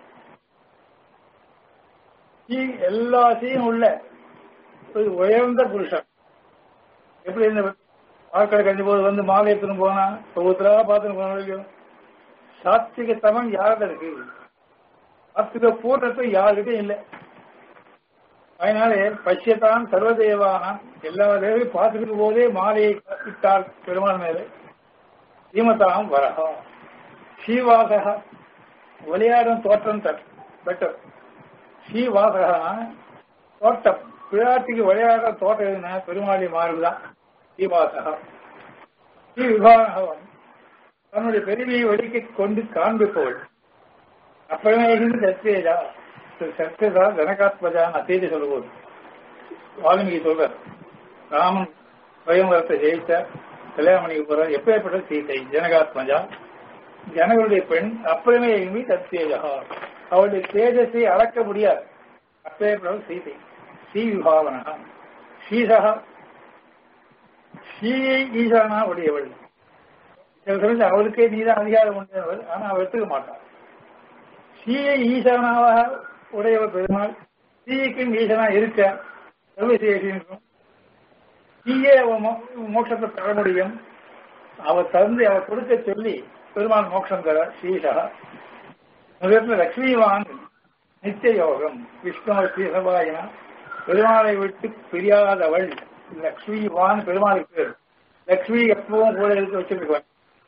ஸ்ரீ எல்லா ஸ்ரீயும் உள்ள ஒரு உயர்ந்த புருஷன் எப்படி இந்த ஆட்களை கஞ்சி போது வந்து மாலை எடுத்துன்னு போனா ஒவ்வொருத்தரா பார்த்துன்னு போன வரைக்கும் சாத்விக தமம் யார்கிட்ட இருக்கு சாத்விக பூர்ணத்துவம் யாருக்கிட்டையும் இல்லை அதனாலே பசியத்தான் சர்வதேவானாம் எல்லா தேவையும் பார்த்துக்கிட்டு போதே மாலையை இட்டார் பெருமாள் மேலே ஸ்ரீமதாம் வரகா ஸ்ரீவாசகா விளையாடும் தோற்றம் தட் பெட்டர் ஸ்ரீவாசகா தோட்டம் பிராட்டிக்கு விளையாடுற தோட்டம் எதுனா பெருமாளி மாறுதான் ஸ்ரீவாசகா ஸ்ரீ விபாகவன் தன்னுடைய பெருமையை ஒதுக்கி கொண்டு காண்பிப்பவள் அப்பிரமேகிந்து சத்வேஜா சத்யதா ஜனகாத்மஜான் அத்தேதி சொல்லுவோம் வால்மீகி சொல்றார் ராமன் சுயம்பரத்தை ஜெயிச்சார் கல்யாணமணிக்கு போறார் எப்பேற்பட்ட சீதை ஜனகாத்மஜா ஜனங்களுடைய பெண் அப்பிரமேகி சத்வேஜா அவளுடைய தேஜஸை அளக்க முடியாது அப்பேற்பட்ட சீதை ஸ்ரீ விபாவனா ஸ்ரீசகா ஸ்ரீயை ஈசானா உடையவள் சில சமயத்தில் அவளுக்கே நீதான் அதிகாரம் உண்டவள் ஆனா அவள் எடுத்துக்க மாட்டாள் ஸ்ரீயை ஈசானாவாக உடையவர் பெருமாள் ஸ்ரீக்கும் ஈசனா இருக்க சர்வசேஷனுக்கும் ஸ்ரீயே அவ மோ- மோட்சத்தை பெற முடியும் அவ தந்து அவ கொடுக்க சொல்லி பெருமாள் மோட்சம் தர ஸ்ரீசா முதல்ல லக்ஷ்மிவான் நித்திய யோகம் விஷ்ணு ஸ்ரீசபாயினா பெருமாளை விட்டு பிரியாதவள் லக்ஷ்மிவான் பெருமாளுக்கு பேர் லக்ஷ்மி எப்பவும் கூட எடுத்து வச்சிருக்கவன்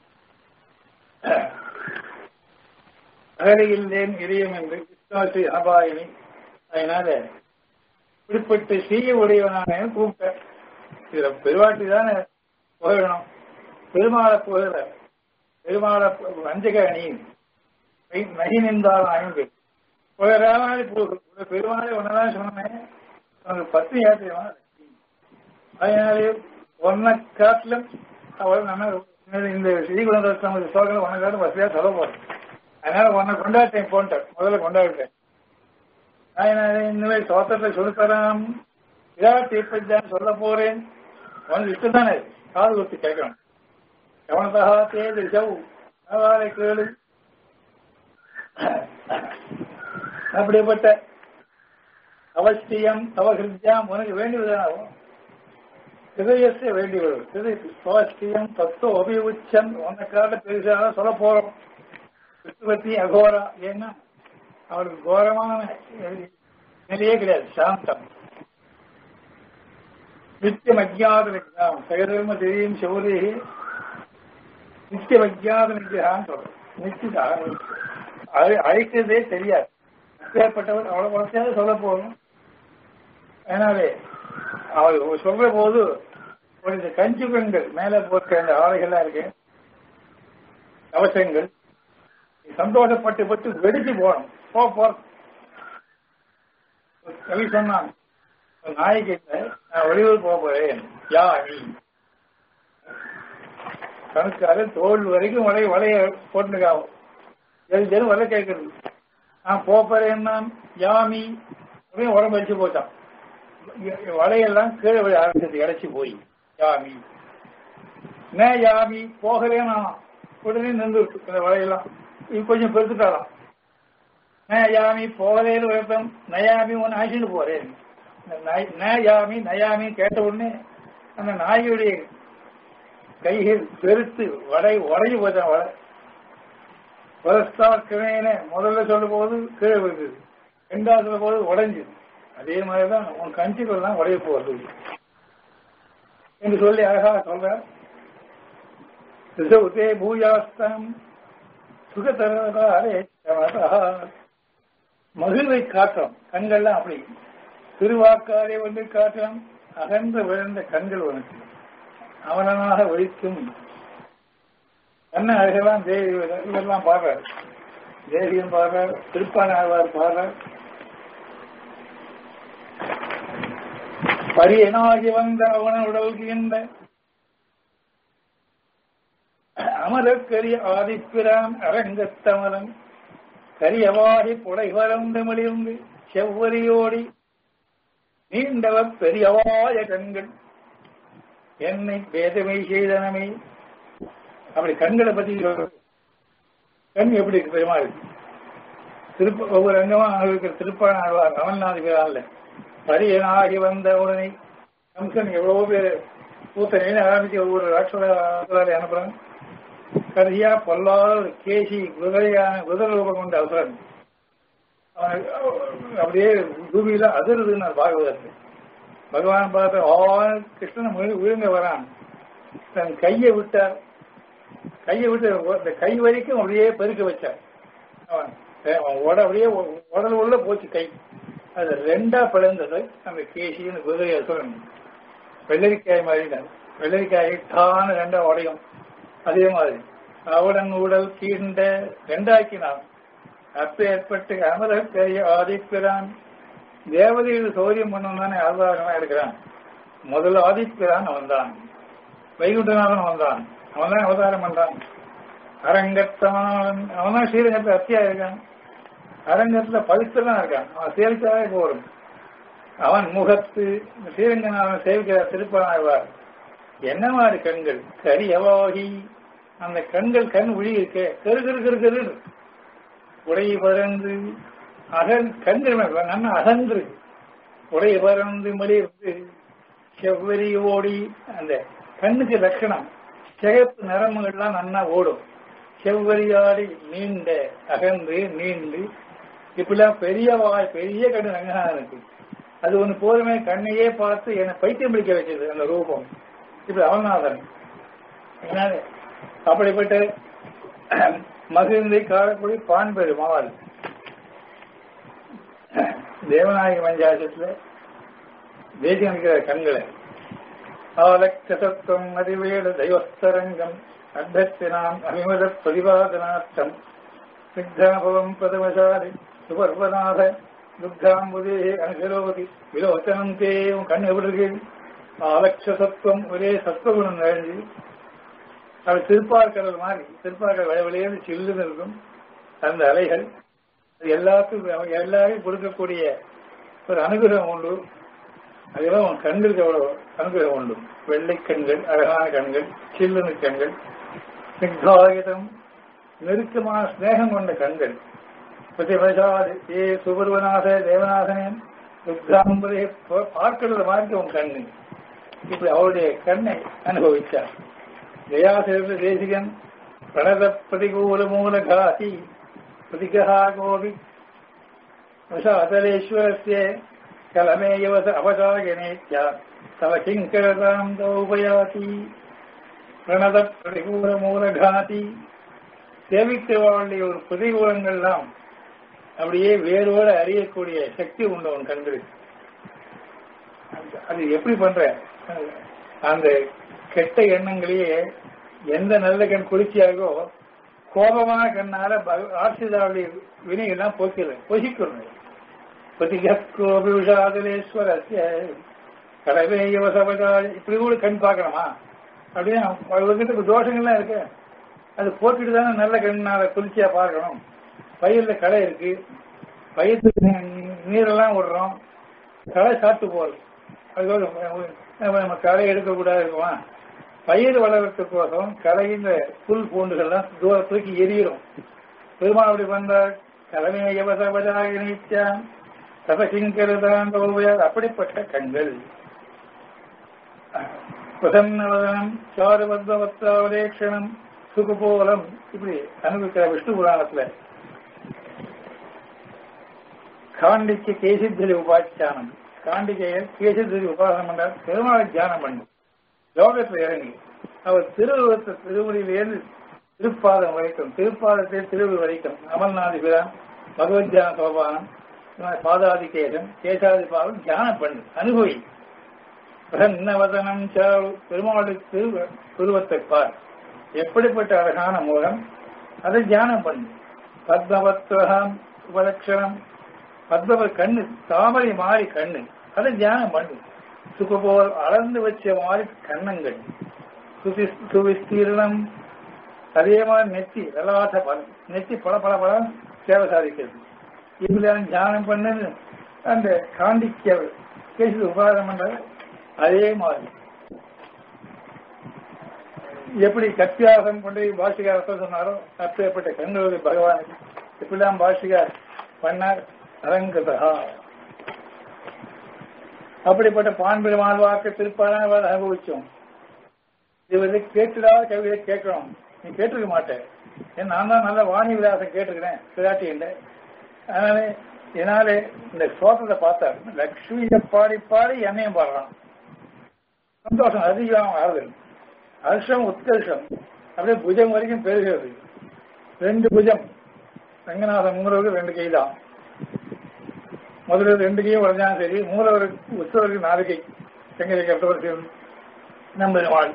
அகலையில்லேன் இறையும் என்று கிருஷ்ணாஸ்ரீ அபாயினி அதனால இப்படிப்பட்ட ஸ்ரீய உடையவனான கூப்பிட்டேன் இதுல பெருவாட்டி தானே புகழணும் பெருமாளை புகழ பெருமாளை பு- வஞ்சக அணி நகி நின்றால் ஐந்து புகழாமல் பெருமாளை ஒன்னதான் சொன்னேன் உனக்கு பத்து யாத்திரமா அதனாலே ஒன்ன காட்டிலும் அவள் நம்ம இந்த ஸ்ரீகுணம் சோகல ஒன்ன காட்டும் வசதியா சொல்ல போறேன் அதனால உன்னை கொண்டாட்டேன் போன்ட்டேன் முதல்ல கொண்டாடிட்டேன் அதனால இனிமேல் சோத்திரத்தை சொல்லித்தராம் விராட் இப்படிதான் சொல்ல போறேன் உனக்கு இஷ்டம் தானே காது கொடுத்து கேட்கணும் கவனத்தா தேதி ஜவு அவாரை கேளு அப்படிப்பட்ட அவசியம் அவகிருத்தியம் உனக்கு வேண்டியதுதானாகும் ஹிருதயத்தை வேண்டியவர் ஹிருதய அவசியம் தத்துவ அபிவுச்சம் உனக்காக பெருசாக சொல்ல போறோம் கிருஷ்ணபத்தி அகோரா ஏன்னா அவருக்கு கோரமான நிலையே கிடையாது சாந்தம் நித்தியம் அஜாத நிகிரகம் சகதர்ம தெரியும் சௌரி நித்தியம் அஜாத நிகிரகம் சொல்றோம் நிச்சயதா அழைக்கிறதே தெரியாது அப்பேற்பட்டவர் அவ்வளவு வளர்ச்சியாக சொல்ல போகணும் அதனாலே அவர் சொல்ற போது ஒரு இந்த கஞ்சுகங்கள் மேல போட்ட அந்த ஆடைகள்லாம் இருக்கு கவசங்கள் நீ சந்தோஷப்பட்டு பட்டு வெடிச்சு போகணும் போ போ ஒரு கவி சொன்னான் ஒரு நாய்க்கு நான் வெளியூர் போக போறேன் யா நீ கணக்கார தோல் வரைக்கும் வளைய வளைய போட்டுக்காவும் எது ஜெரும் வலை கேட்கறது நான் போறேன்னா யாமி அப்படின்னு உடம்பு வச்சு போச்சான் வலையெல்லாம் கீழே விழ ஆரம்பிச்சது இடைச்சி போய் யாமி நே யாமி போகவே நான் உடனே நின்று இந்த வலையெல்லாம் இது கொஞ்சம் பெருத்துட்டாலாம் நே யாமி போகலேன்னு வைப்பேன் நயாமி ஒன்று அழைச்சிட்டு போறேன் இந்த நாய்- நே யாமி நயாமி கேட்ட உடனே அந்த நாயுடைய கைகள் பெருத்து வடை உடஞ்சி போச்சான் வடை பரஸ்தார் கிரேன முதல்ல சொல்லும் போது கீழே விழுந்தது ரெண்டாவது சொல்லும் போது உடைஞ்சது அதே மாதிரிதான் உன் கஞ்சிகள் தான் உடைய போறது என்று சொல்லி அழகா சொல்றார் ரிசவுதே பூயாஸ்தம் சுகதரே மகிழ்வை காட்டும் கண்கள்லாம் அப்படி திருவாக்காலே வந்து காட்டும் அகன்று விழுந்த கண்கள் உனக்கு அவனமாக ஒழிக்கும் கண்ண அழகெல்லாம் தேவி இதெல்லாம் பாடுறார் தேவியும் பாடுறார் திருப்பான ஆழ்வார் பாடுறார் பரியனாகி வந்த அவன உடல்கின்ற அமரக்கரிய ஆதிப்பிரான் அரங்கத்தமலன் கரியவாகி புடை வளர்ந்து மலிர்ந்து செவ்வரியோடி நீண்டவ பெரியவாய கண்கள் என்னை பேதமை செய்தனமே அப்படி கண்களை பத்தி கண் எப்படி இருக்கு பெருமாள் திருப்ப ஒவ்வொரு அங்கமா அனுபவிக்கிற திருப்பாண கமல்நாதிகளால் பரியனாகி வந்த உடனே கம்சன் எவ்வளவோ பேர் பூத்தனைன்னு ஆரம்பிச்சு ஒவ்வொரு ராட்சதாரி அனுப்புறாங்க கடைசியா பொல்லாத ஒரு கேசி குதிரையான குதிரை ரூபம் கொண்ட அவசரம் அவன் அப்படியே பூமியில அதிருதுன்னு பாகவதற்கு பகவான் பார்த்த ஆ கிருஷ்ணன் விழுங்க வரான் தன் கையை விட்டார் கையை விட்டு இந்த கை வரைக்கும் அப்படியே பெருக்க வச்சார் அவன் உட அப்படியே உடல் உள்ள போச்சு கை அது ரெண்டா பிளந்தது அந்த கேசின்னு குதிரை அசுரன் வெள்ளரிக்காய் மாறினார் வெள்ளரிக்காய் டான ரெண்டா உடையும் அதே மாதிரி அவடன் உடல் கீண்ட ரெண்டாக்கினான் அப்ப ஏற்பட்டு அமர பெரிய ஆதிப்பிரான் தேவதையில் சௌரியம் பண்ணவன் தானே ஆதாரமா இருக்கிறான் முதல்ல ஆதிப்பிரான் அவன் தான் வைகுண்டநாதன் அவன் தான் அவன் தான் அவதாரம் பண்றான் அரங்கத்தவன் அவன் தான் ஸ்ரீரங்கத்துல அத்தியா இருக்கான் அரங்கத்துல பவித்திரனா இருக்கான் அவன் சேவிச்சாவே போரும் அவன் முகத்து ஸ்ரீரங்கநாதன் சேவிக்கிற திருப்பனாழ்வார் என்ன மாதிரி கண்கள் கரியவாகி அந்த கண்கள் கண் விழி இருக்க கரு கரு கரு கரு உடை பறந்து அகன் கண்கள் நல்லா அகன்று உடை பறந்து மலிர்ந்து செவ்வரி ஓடி அந்த கண்ணுக்கு லட்சணம் சிகப்பு நரம்புகள்லாம் நல்லா ஓடும் செவ்வரியாடி நீண்ட அகன்று நீண்டு இப்படிலாம் பெரிய வாய் பெரிய கண்ணு ரங்கநாதனுக்கு அது ஒண்ணு போதுமே கண்ணையே பார்த்து என்னை பைத்தியம் பிடிக்க வச்சது அந்த ரூபம் இப்படி அவநாதன் அப்படிப்பட்ட மகிழ்ந்தை காரக்குடி பான் பெருமாள் தேவநாயக பஞ்சாயத்துல தேசியம் இருக்கிற கண்களை ஆலக்கசத்துவம் அதிவேட தெய்வஸ்தரங்கம் அத்தத்தினாம் அபிமத பிரதிபாதனார்த்தம் சித்தாபவம் பதமசாரி சுபர்வநாத துர்காம்புதே அனுசரோபதி விலோச்சனம் தேவும் கண் எப்படி இருக்கு ஆலட்சசத்துவம் ஒரே சத்துவகுணம் நிறைஞ்சு அது திருப்பார்கடல் மாதிரி திருப்பார்கடல் விளைவிலேயே சில்லுன்னு இருக்கும் அந்த அலைகள் அது எல்லாத்துக்கும் எல்லாரையும் கொடுக்கக்கூடிய ஒரு அனுகிரகம் உண்டு அதெல்லாம் உன் கண்களுக்கு எவ்வளவு அனுகிரகம் உண்டு வெள்ளை கண்கள் அழகான கண்கள் சில்லுனு கண்கள் சித்தாயுதம் நெருக்கமான ஸ்நேகம் கொண்ட கண்கள் பிரதிபசாது ஏ சுபர்வநாத தேவநாதனே ருத்ராம்பதே பார்க்கிறது மாதிரி உன் கண்ணு இப்படி அவருடைய கண்ணை அனுபவித்தார் ஜயாசிர தேசிகன் பிரணத பிரதிகூல மூல காசி பிரதிகா கோபி அதலேஸ்வரஸ்ய கலமேயவச அவசாயனேத்யா தவ கிங்கரதாம் தௌபயாதி பிரணத பிரதிகூல மூலகாதி சேவிக்கிறவாளுடைய ஒரு பிரதிகூலங்கள்லாம் அப்படியே வேரோட அறியக்கூடிய சக்தி உண்டு அவன் கண்களுக்கு அது எப்படி பண்ற அந்த கெட்ட எண்ணங்களையே எந்த நல்ல கண் குளிர்ச்சியாகோ கோபமான கண்ணால ஆசிதாவுடைய வினைகள்லாம் போக்கிறது பொசிக்கிறது பதிகோபிஷாதலேஸ்வரஸ்ய கடவேயவ சபதாரி இப்படி கூட கண் பார்க்கணுமா அப்படின்னு அவங்ககிட்ட தோஷங்கள்லாம் இருக்கு அது போக்கிட்டு தானே நல்ல கண்ணால குளிர்ச்சியா பார்க்கணும் பயிர்ல களை இருக்கு பயிருக்கு நீரெல்லாம் விடுறோம் களை சாப்பிட்டு போறது அதுக்கோட நம்ம களை எடுக்கக்கூடாது இருக்குமா பயிர் வளர்றதுக்கோசம் கலையின் புல் பூண்டுகள்லாம் தூர தூக்கி எரியிடும் பெருமாள் அப்படி பண்றார் தலைமையவசபதாகித்யான் தபசிங்கரதான் அப்படிப்பட்ட கண்கள் பிரசன்னவதனம் சாருபத்மவத்தாவலேஷணம் சுகுபோலம் இப்படி அனுபவிக்கிற விஷ்ணு புராணத்துல காண்டிக்கு கேசித்திரி உபாச்சானம் காண்டிகைய கேசித்திரி உபாசனம் பண்றார் பெருமாளை தியானம் பண்ணு லோகத்துல இறங்கி அவர் திருவுருவத்தை திருவடியிலிருந்து திருப்பாதம் வரைக்கும் திருப்பாதத்தை திருவடி வரைக்கும் அமல்நாதி பிரான் பகவத் தியான சோபானம் பாதாதி கேசம் கேசாதி பாதம் தியானம் பண்ணு அனுபவி பிரசன்னவதனம் பெருமாளுக்கு உருவத்தை பார் எப்படிப்பட்ட அழகான மூலம் அதை தியானம் பண்ணு பத்மவத்வகம் உபலட்சணம் பத்மவ கண்ணு தாமரை மாறி கண்ணு அதை தியானம் பண்ணு சுகபோல் அளந்து வச்ச மாதிரி கண்ணங்கள் சுசி சுவிஸ்தீர்ணம் அதே மாதிரி நெத்தி லலாட்ட பலம் நெத்தி பல பல பலம் சேவை சாதிக்கிறது இப்படியான தியானம் பண்ணுன்னு அந்த காண்டிக்க கேசி உபாதம் பண்றது அதே மாதிரி எப்படி கத்தியாசம் கொண்டு பாஷிகாரத்தை சொன்னாரோ அப்பேற்பட்ட கண்களுடைய பகவானுக்கு இப்படிலாம் பாஷிகார் பண்ணார் அரங்கதா அப்படிப்பட்ட பான்பெருமாள் வாக்கு திருப்பாலாம் அனுபவிச்சோம் இது கேட்டுடாத கவிதை கேட்கணும் நீ கேட்டிருக்க மாட்டேன் ஏன் நான் தான் நல்ல வாணி விலாசம் கேட்டிருக்கிறேன் பிராட்டி இல்லை அதனால என்னாலே இந்த சோகத்தை பார்த்தார் லக்ஷ்மியை பாடி பாடி என்னையும் பாடுறான் சந்தோஷம் அதிகம் ஆறுதல் ஹர்ஷம் உத்கர்ஷம் அப்படியே புஜம் வரைக்கும் பெருகிறது ரெண்டு புஜம் ரங்கநாதன் மூலவருக்கு ரெண்டு கை தான் முதல்ல ரெண்டு கையும் உடஞ்சாலும் சரி மூலவருக்கு உற்சவருக்கு நாலு கை செங்கரை கட்டவர் நம்பெருமாள்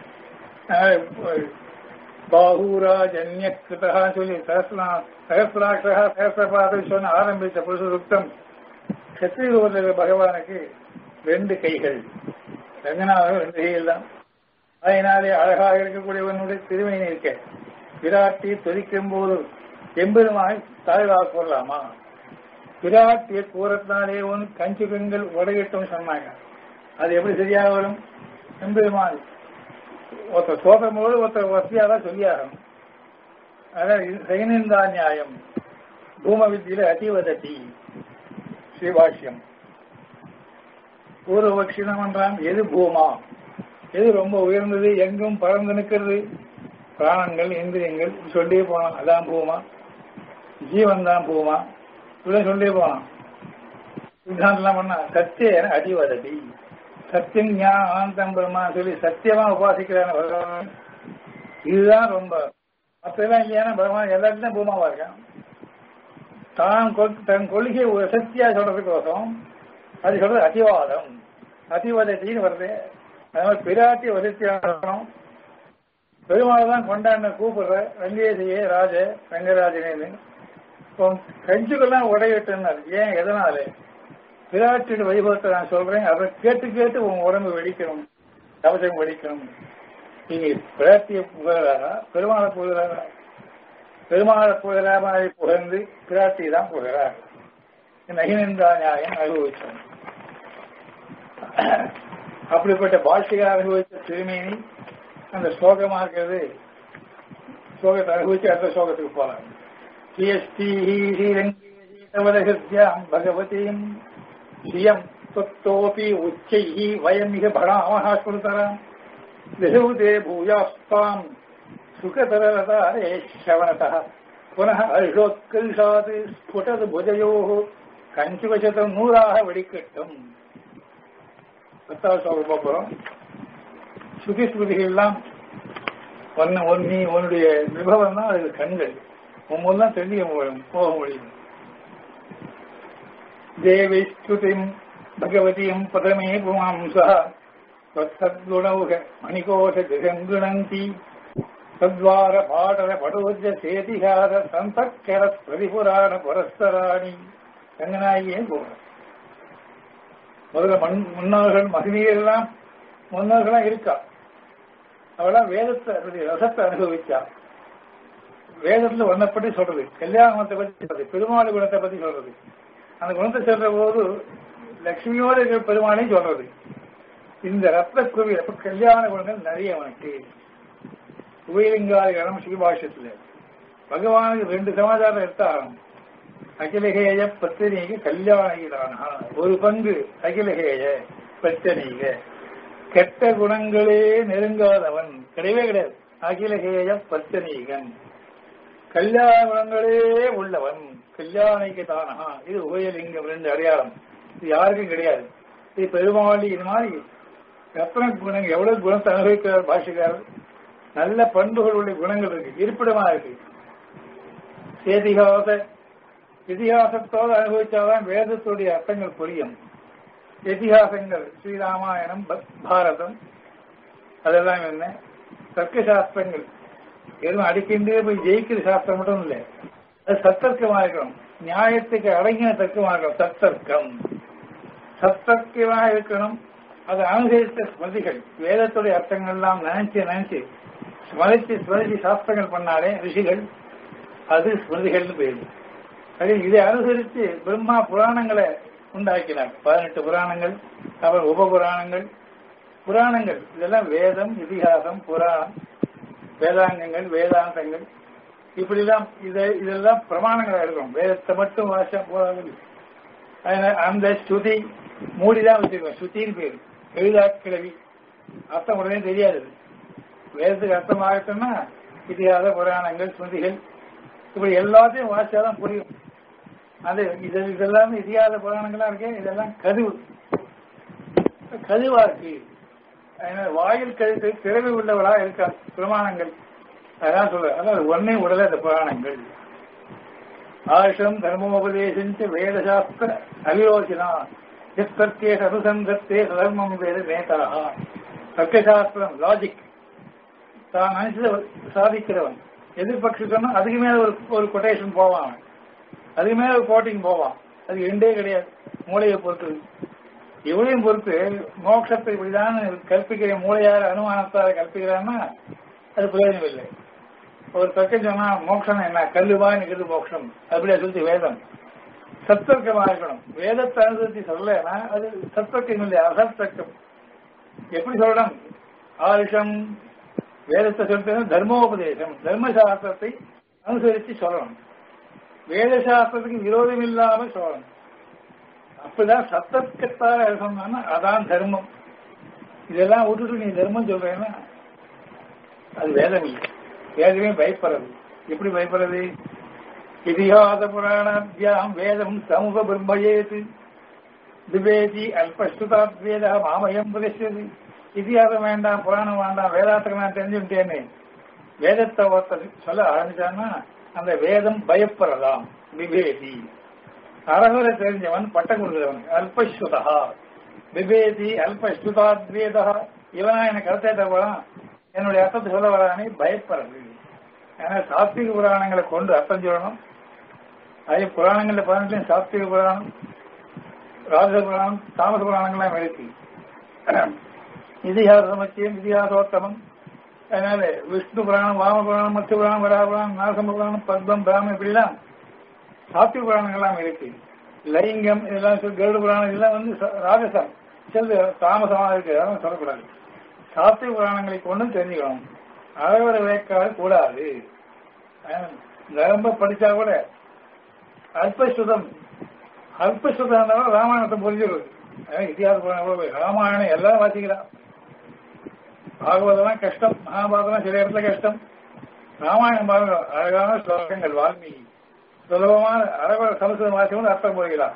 பாகூராஜன்ய கிருதா சொல்லி சகசிரா சகசிராட்சா சகசிரபாத சொன்ன ஆரம்பித்த புருஷ சுத்தம் கத்திரி பகவானுக்கு ரெண்டு கைகள் ரங்கநாதன் ரெண்டு கைகள் தான் அதனாலே அழகாக இருக்கக்கூடியவனுடைய திருமையை இருக்க விராட்டி துதிக்கும் போது எம்பெருமாய் தாழ்வாக போடலாமா விராட்டிய கூறத்தினாலே ஒன்று கஞ்சி பெண்கள் உடையிட்டும் சொன்னாங்க அது எப்படி சரியாக வரும் எம்பெருமாள் ஒருத்தர் சோதம் போது ஒருத்தர் வசதியாக சொல்லியாகணும் அதான் சைனிந்தா நியாயம் பூம வித்தியில அதிவதட்டி ஸ்ரீபாஷ்யம் பூர்வபக்ஷினம் என்றான் எது பூமா எது ரொம்ப உயர்ந்தது எங்கும் பறந்து நிற்கிறது பிராணங்கள் இந்திரியங்கள் சொல்லி போனான் அதான் பூமா ஜீவன் தான் பூமா இப்படிதான் சொல்லி போனான் சித்தாந்தம் பண்ணா சத்திய அடிவதடி சத்தியம் ஞானம் ஆனந்தம் பிரம்மா சொல்லி சத்தியமா உபாசிக்கிறான பகவான் இதுதான் ரொம்ப மற்றெல்லாம் இல்லையான பகவான் எல்லாத்துலயும் பூமாவா இருக்கான் தான் தன் கொள்கை சத்தியா சொல்றதுக்கோசம் அது சொல்றது அதிவாதம் அதிவதத்தின்னு வருது அதனால பிராட்டி வசத்தியாகணும் பெருமாள் தான் கொண்டாடின கூப்பிடுற ரங்கேசியே ராஜ ரங்கராஜனேன்னு இப்போ கஞ்சுக்கெல்லாம் உடையிட்டுனார் ஏன் எதனால பிராட்டியோட வைபவத்தை நான் சொல்றேன் அதை கேட்டு கேட்டு உங்க உடம்பு வெடிக்கணும் கவசம் வெடிக்கணும் நீங்க பிராட்டியை புகழாரா பெருமாளை புகழாரா பெருமாளை புகழாம புகழ்ந்து பிராட்டி தான் புகழார் நகினந்தா நியாயம் அனுபவிச்சோம் அப்படிப்பட்ட பாஷையை அனுபவித்த திருமேனி அந்த ஸ்லோகமா இருக்கிறது ஸ்லோகத்தை அனுபவிச்சு அடுத்த ஸ்லோகத்துக்கு போலாம் சிஎஸ்டி ஸ்ரீரங்கேஜீதவதகிருத்யாம் பகவதீம் ஸ்ரீயம் தொத்தோபி உச்சைः வயமிக படாமः ஸ்ருதராம் திசௌதே பூயாஸ்தாம் சுகதரதாரே श्रवणतः पुनः अर्षोत्कर्षात् स्फुटद् भुजयोः கஞ்சுகசதம் நூறாக வெடிக்கட்டும் பத்தாவது ஸ்லோகம் பார்ப்போம் சுதி ஸ்ருதிகள்லாம் ஒன்னு ஒன்னி உன்னுடைய விபவம் தான் அதுக்கு கண்கள் உன் தான் தெரிஞ்சுக்க முடியும் போக முடியும் தேவி ஸ்துதிம் பகவதியும் பதமே புமாம்சா தத்குணௌக மணிகோஷ திசங்குணந்தி தத்வார பாடல படோஜ சேதிகார சந்தக்கர பிரதிபுராண புரஸ்தராணி ரங்கநாயகியே போற முதல்ல மண் முன்னோர்கள் மகிழ்ச்சியெல்லாம் முன்னோர்களாம் இருக்கா அவெல்லாம் வேதத்தை அதனுடைய ரசத்தை அனுபவிச்சா வேதத்துல ஒன்றை பற்றி சொல்றது கல்யாணத்தை பத்தி சொல்றது பெருமாள் குணத்தை பத்தி சொல்றது அந்த குணத்தை சொல்ற போது லட்சுமியோடு இருக்கிற பெருமாளையும் சொல்றது இந்த ரத்ன குவியல் அப்ப கல்யாண குணங்கள் நிறைய அவனுக்கு உபயலிங்காதிகரணம் ஸ்ரீபாஷ்யத்துல பகவானுக்கு ரெண்டு சமாச்சாரம் எடுத்தாகணும் அகிலகேய பத்திரிகை கல்யாணிகளான ஒரு பங்கு அகிலகேய பத்திரிக கெட்ட குணங்களே நெருங்காதவன் கிடையவே கிடையாது அகிலகேய பத்தினீகன் கல்யாண குணங்களே உள்ளவன் கல்யாணிக்கு தானஹா இது உபயலிங்கம் ரெண்டு அடையாளம் இது யாருக்கும் கிடையாது இது பெருமாளி இது மாதிரி எத்தனை குணங்கள் எவ்வளவு குணத்தை அனுபவிக்கிறார் பாஷிக்காரர் நல்ல பண்புகளுடைய குணங்கள் இருக்கு இருப்பிடமா இருக்கு சேதிகாச இதிகாசத்தோடு அனுபவிச்சாதான் வேதத்துடைய அர்த்தங்கள் புரியும் இதிகாசங்கள் ஸ்ரீராமாயணம் ப- பாரதம் அதெல்லாம் என்ன தர்க்க சாஸ்திரங்கள் எதுவும் அடிக்கின்றே போய் ஜெயிக்கிற சாஸ்திரம் மட்டும் இல்லை அது சத்தர்க்கமா இருக்கணும் நியாயத்துக்கு அடங்கின தர்க்கமா இருக்கணும் சத்தர்க்கம் சத்தர்க்கமா இருக்கணும் அதை அனுசரித்த ஸ்மதிகள் வேதத்துடைய அர்த்தங்கள் எல்லாம் நினைச்சு நினைச்சு ஸ்மரிச்சு ஸ்மரிச்சு சாஸ்திரங்கள் பண்ணாலே ரிஷிகள் அது ஸ்மிருதிகள்னு பேரு அது இதை அனுசரித்து பிரம்மா புராணங்களை உண்டாக்கினார் பதினெட்டு புராணங்கள் அப்புறம் உப புராணங்கள் புராணங்கள் இதெல்லாம் வேதம் இதிகாசம் புராணம் வேதாங்கங்கள் வேதாந்தங்கள் இப்படிலாம் இதை இதெல்லாம் பிரமாணங்களா இருக்கும் வேதத்தை மட்டும் வாசா போதாது அதனால அந்த ஸ்துதி மூடிதான் வச்சிருக்கோம் ஸ்ருதின்னு பேரு எழுதா கிழவி அர்த்தம் உடனே தெரியாது வேதத்துக்கு அர்த்தம் ஆகட்டும்னா இதிகாச புராணங்கள் ஸ்மிருதிகள் இப்படி எல்லாத்தையும் வாசிச்சாதான் புரியும் அது இது இதெல்லாம் இதிகாச புராணங்களா இருக்கே இதெல்லாம் கதுவு கதுவா இருக்கு அதனால வாயில் கழுத்து திறமை உள்ளவளா இருக்கா பிரமாணங்கள் அதான் சொல்ற அதாவது ஒன்னே உடல இந்த புராணங்கள் ஆஷம் தர்மோபதேசிஞ்ச வேதசாஸ்திர அவிரோச்சனா எத்தர்க்கே அனுசந்தத்தே தர்மம் வேத நேதா தர்க்கசாஸ்திரம் லாஜிக் தான் நினைச்சதை சாதிக்கிறவன் எதிர்பட்சி சொன்னா அதுக்கு மேல ஒரு ஒரு கொட்டேஷன் போவான் அவன் அதுக்கு மேல ஒரு கோட்டிங் போவான் அது எண்டே கிடையாது மூளையை பொறுத்தது இவளையும் பொறுத்து மோட்சத்தை இப்படிதான் கற்பிக்கிற மூளையார அனுமானத்தால கற்பிக்கிறான்னா அது பிரயோஜனம் இல்லை ஒரு தர்க்கம் சொன்னா மோட்சம் என்ன கல்லுவா நிக்கிறது மோட்சம் அப்படியே சொல்லி வேதம் சத்தர்க்கமா இருக்கணும் வேதத்தை அனுசரித்து சொல்லலைன்னா அது சத்தர்க்கம் இல்லை அசத்தர்க்கம் எப்படி சொல்லணும் ஆயுஷம் வேதத்தை சொல்றது தர்மோபதேசம் தர்மசாஸ்திரத்தை அனுசரித்து சொல்லணும் வேத சாஸ்திரத்துக்கு விரோதம் இல்லாம சொல்லணும் அப்படிதான் சத்தத்துக்கத்தார சொன்னா அதான் தர்மம் இதெல்லாம் விட்டுட்டு நீ தர்மம் சொல்றேன்னா அது வேதம் இல்லை வேதமே பயப்படுறது எப்படி பயப்படுறது இதிகாச புராணாபியாம் வேதம் சமூக பிரம்மயேது திவேதி அல்பஸ்துதாத் வேத மாமயம் பிரதிஷ்டது இதிகாசம் வேண்டாம் புராணம் வேண்டாம் வேதாத்துக்கு நான் தெரிஞ்சுட்டேன்னு வேதத்தை ஒருத்தர் சொல்ல ஆரம்பிச்சான்னா அந்த வேதம் பயப்படுறதாம் விவேதி அரகுரை தெரிஞ்சவன் பட்டம் கொடுக்கிறவன் அல்பஸ்துதா விவேதி அல்பஸ்துதாத்வேதா இவனா எனக்கு கருத்தேட்ட போறான் என்னுடைய அர்த்தத்தை சொல்ல வரானே பயப்படுறது ஏன்னா சாத்விக புராணங்களை கொண்டு அர்த்தம் சொல்லணும் அதே புராணங்கள்ல பதினெட்டுலையும் சாத்விக புராணம் ராஜ புராணம் தாமச புராணங்கள்லாம் இருக்கு இதிகாச சமச்சியம் இதிகாசோத்தமம் அதனால விஷ்ணு புராணம் வாம புராணம் மத்திய புராணம் வரா புராணம் நாசம புராணம் பத்மம் பிராமம் இப்படிலாம் சாத்விக புராணங்கள்லாம் இருக்கு லைங்கம் இதெல்லாம் சொல்லி கருட புராணம் இதெல்லாம் வந்து ச- ராஜசம் செல்வ தாமசமா இருக்கு அதெல்லாம் சொல்லக்கூடாது சாத்விக புராணங்களை கொண்டு தெரிஞ்சுக்கணும் அறவர வேக்காடு கூடாது அஹ் நிரம்ப படிச்சா கூட அல்பசுதம் அல்பசுதம் ராமாயணத்தை புரிஞ்சிருது அஹ் இதிகாச புராணம் எவ்வளவு பெரிய- ராமாயணம் எல்லாம் வாசிக்கிறான் பாகவதெல்லாம் கஷ்டம் மகாபாரதம் சில இடத்துல கஷ்டம் ராமாயணம் பாருங்க அழகான ஸ்லோகங்கள் வால்மீகி சுலபமான அழகான சமஸ்கிருதம் வாசிக்கும் அர்த்தம் போகிறார்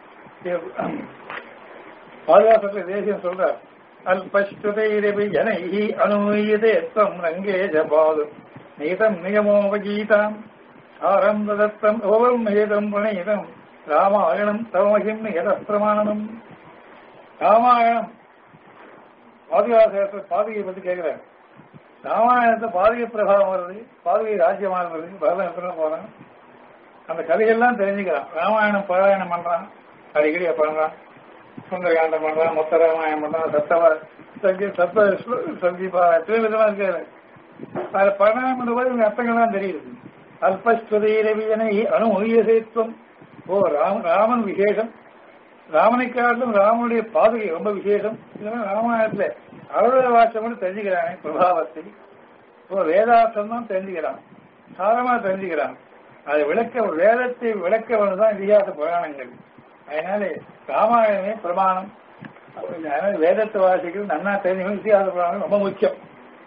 பாதுகாசத்துல தேசியம் சொல்றார் அல்பஸ்துதைரபி ஜனைஹி அனுமீயதே त्वं ரங்கே ஜபாது நீதம் நியமோபகீதாம் சாரம் ததத்தம் ஓவம் ஏதம் பிரணீதம் ராமாயணம் தவமகிம் எத பிரமாணம் ராமாயணம் பாதுகாசத்துல பாதுகை பத்தி கேட்கிறார் ராமாயணத்தை பாதுகை பிரபாவம் வருது பாதுகை ராஜ்யமாக வருது பரதம் எப்படி போறான் அந்த கதையெல்லாம் தெரிஞ்சுக்கிறான் ராமாயணம் பாராயணம் பண்றான் அடிக்கடி பண்றான் சுந்தரகாண்டம் பண்றான் மொத்த ராமாயணம் பண்றான் சத்தவ சங்கி சத்த சங்கீபா எத்தனை விதமா இருக்காரு அது பாராயணம் பண்ணும்போது இவங்க அர்த்தங்கள்லாம் தெரியுது அல்பஸ்வதீரவியனை அனுமொழியசேத்துவம் ஓ ராம ராமன் விசேஷம் ராமனை காட்டிலும் ராமனுடைய பாதுகை ரொம்ப விசேஷம் இதெல்லாம் ராமாயணத்துல அவருடைய வாசம் கூட தெரிஞ்சுக்கிறானே பிரபாவத்தை இப்போ வேதார்த்தம் தான் தெரிஞ்சுக்கிறான் சாரமா தெரிஞ்சுக்கிறான் அதை விளக்க வேதத்தை விளக்க தான் இதிகாச புராணங்கள் அதனால ராமாயணமே பிரமாணம் அதனால வேதத்தை வாசிக்கிறது நன்னா தெரிஞ்சுக்கணும் இதிகாச புராணம் ரொம்ப முக்கியம்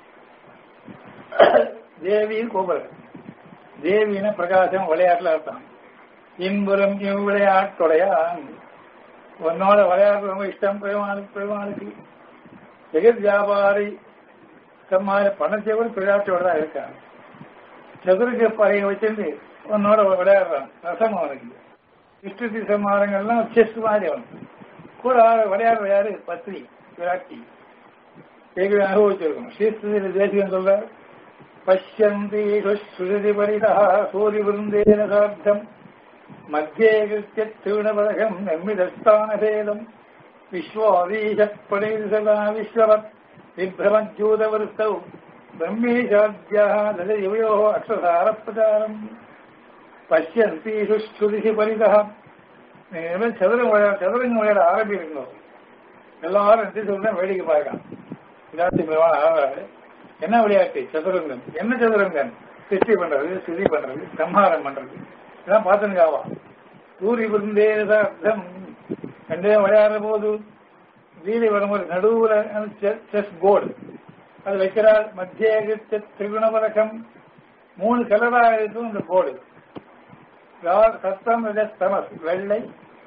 தேவியின் கோபுரம் தேவின பிரகாசம் விளையாட்டுல அர்த்தம் இன்புறம் இவ்விளையாட்டுடையான் உன்னோட விளையாட்டு ரொம்ப இஷ்டம் பெருமாளுக்கு பெருமாளுக்கு ஜெகத் வியாபாரி சம்மாரி பணத்தை கூட விளையாட்டோட தான் இருக்கான் சதுரக பறையை வச்சிருந்து உன்னோட விளையாடுறான் ரசம் அவனுக்கு இஷ்டத்தி சம்மாரங்கள்லாம் செஸ் மாதிரி அவனுக்கு கூட ஆறு விளையாடுற யாரு பத்னி விராட்டி ஏற்கனவே அனுபவிச்சிருக்கோம் ஸ்ரீஸ்திரி தேசியம் சொல்ற பஷ்யந்தி சுருதி பரிதா சூரி விருந்தேன சார்த்தம் மத்தியே கிருத்திய திருணபதகம் நெம்மிதஸ்தான பேதம் விஸ்வாதீசப்படைசதா விஸ்வவத் விப்ரமஜூதவருத்தௌ பிரம்மேஷாத்யா ததயோயோ அக்ஷசார பிரச்சாரம் பஷ்யந்தி சுருதி பரிதா நீங்க சதுரம் விளையாட சதுரங்க விளையாட ஆரம்பிக்கிறீங்களோ எல்லாரும் எந்த சொல்றேன் வேடிக்கை பார்க்கலாம் விளையாட்டு பிரமாண ஆகிறாரு என்ன விளையாட்டு சதுரங்கம் என்ன சதுரங்கம் சிருஷ்டி பண்றது சிதி பண்றது சம்ஹாரம் பண்றது இதெல்லாம் பார்த்துங்க ஆவா சூரி விருந்தே அர்த்தம் ரெண்டே விளையாடுற போது வீதி வரும்போது நடுவுல செஸ் போர்டு அது வைக்கிறார் மத்திய திரிகுண பதக்கம் மூணு கலரா இருக்கும் இந்த போர்டு சத்தம் தமஸ் வெள்ளை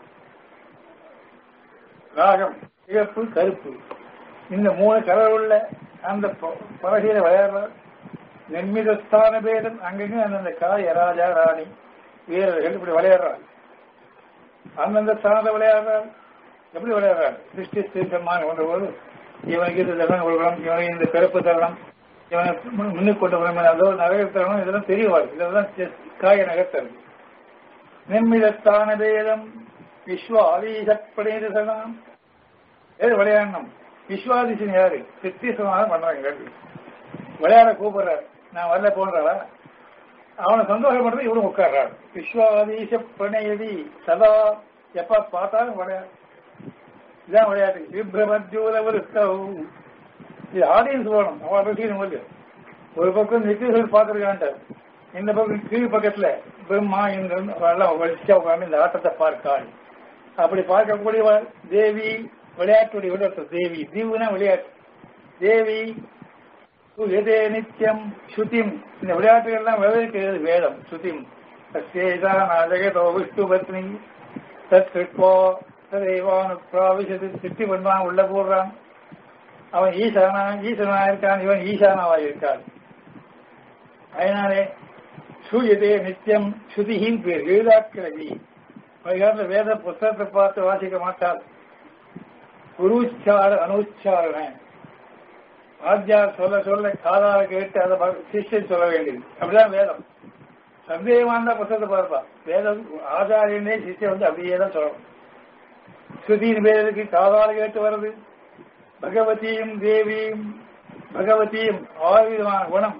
ராகம் சிகப்பு கருப்பு இந்த மூணு கலர் உள்ள அந்த பலகையில விளையாடுற நிர்மிதஸ்தான பேதம் அங்கங்க அந்தந்த காய ராஜா ராணி வீரர்கள் இப்படி விளையாடுறாங்க அந்தந்த ஸ்தானத்தை விளையாடுறாங்க எப்படி விளையாடுறாங்க சிருஷ்டி ஸ்திரமான கொண்ட போது இவனுக்கு இந்த தருணம் கொடுக்கணும் இவனுக்கு இந்த பிறப்பு தருணம் இவனை முன்னுக்கு கொண்டு வரணும் அதோ நகர தருணம் இதெல்லாம் தெரியவாது இதெல்லாம் காய நகர்த்தது நிர்மிதஸ்தான பேதம் விஸ்வாதீசப்படைதலாம் ஏது விளையாடணும் விஸ்வாதிசன் யாரு சித்தீசமாக பண்றாங்க விளையாட கூப்பிடுறாரு நான் வரல போன்றாரா அவனை சந்தோஷப்படுறது இவனும் உட்கார்றாரு விஸ்வாதீச பிரணயதி சதா எப்ப பார்த்தாலும் விளையாடு இதான் விளையாட்டு விப்ரமஜூலவர் இது ஆடியன்ஸ் வேணும் அவன் ரசிகன் போது ஒரு பக்கம் நித்தியர்கள் பார்த்துருக்கான்ட்டார் இந்த பக்கம் கீழ் பக்கத்துல பிரம்மா இந்திரன் எல்லாம் வலிச்சா உட்காந்து இந்த ஆட்டத்தை பார்க்காள் அப்படி பார்க்கக்கூடிய தேவி விளையாட்டுடைய விளையாட்டு தேவி தீவுனா விளையாட்டு தேவி எதே நித்தியம் சுத்திம் இந்த விளையாட்டுகள் எல்லாம் விளைவிக்கிறது வேதம் சுத்திம் சசேதா நாடகதோ விஷ்ணு பத்னி தத் கிருப்போ ததைவானு பிராவிசத்து சித்தி பண்ணுவான் உள்ள போடுறான் அவன் ஈசானா ஈசனா இருக்கான் இவன் ஈசானாவா இருக்கான் அதனாலே சூயதே நித்தியம் சுதியின் பேர் எழுதாக்கிழவி பழைய வேத புத்தகத்தை பார்த்து வாசிக்க மாட்டார் குருச்சார அனுச்சாரண ஆத்தியார் சொல்ல சொல்ல காதால கேட்டு அதை சிஷ்யன் சொல்ல வேண்டியது அப்படிதான் வேதம் சந்தேகமா இருந்தா புத்தகத்தை பார்ப்பா வேதம் ஆச்சாரியனே சிஷ்யன் வந்து அப்படியே தான் சொல்லணும் ஸ்ருதியின் பேருக்கு காதால கேட்டு வருது பகவதியும் தேவியும் பகவதியும் ஆறு விதமான குணம்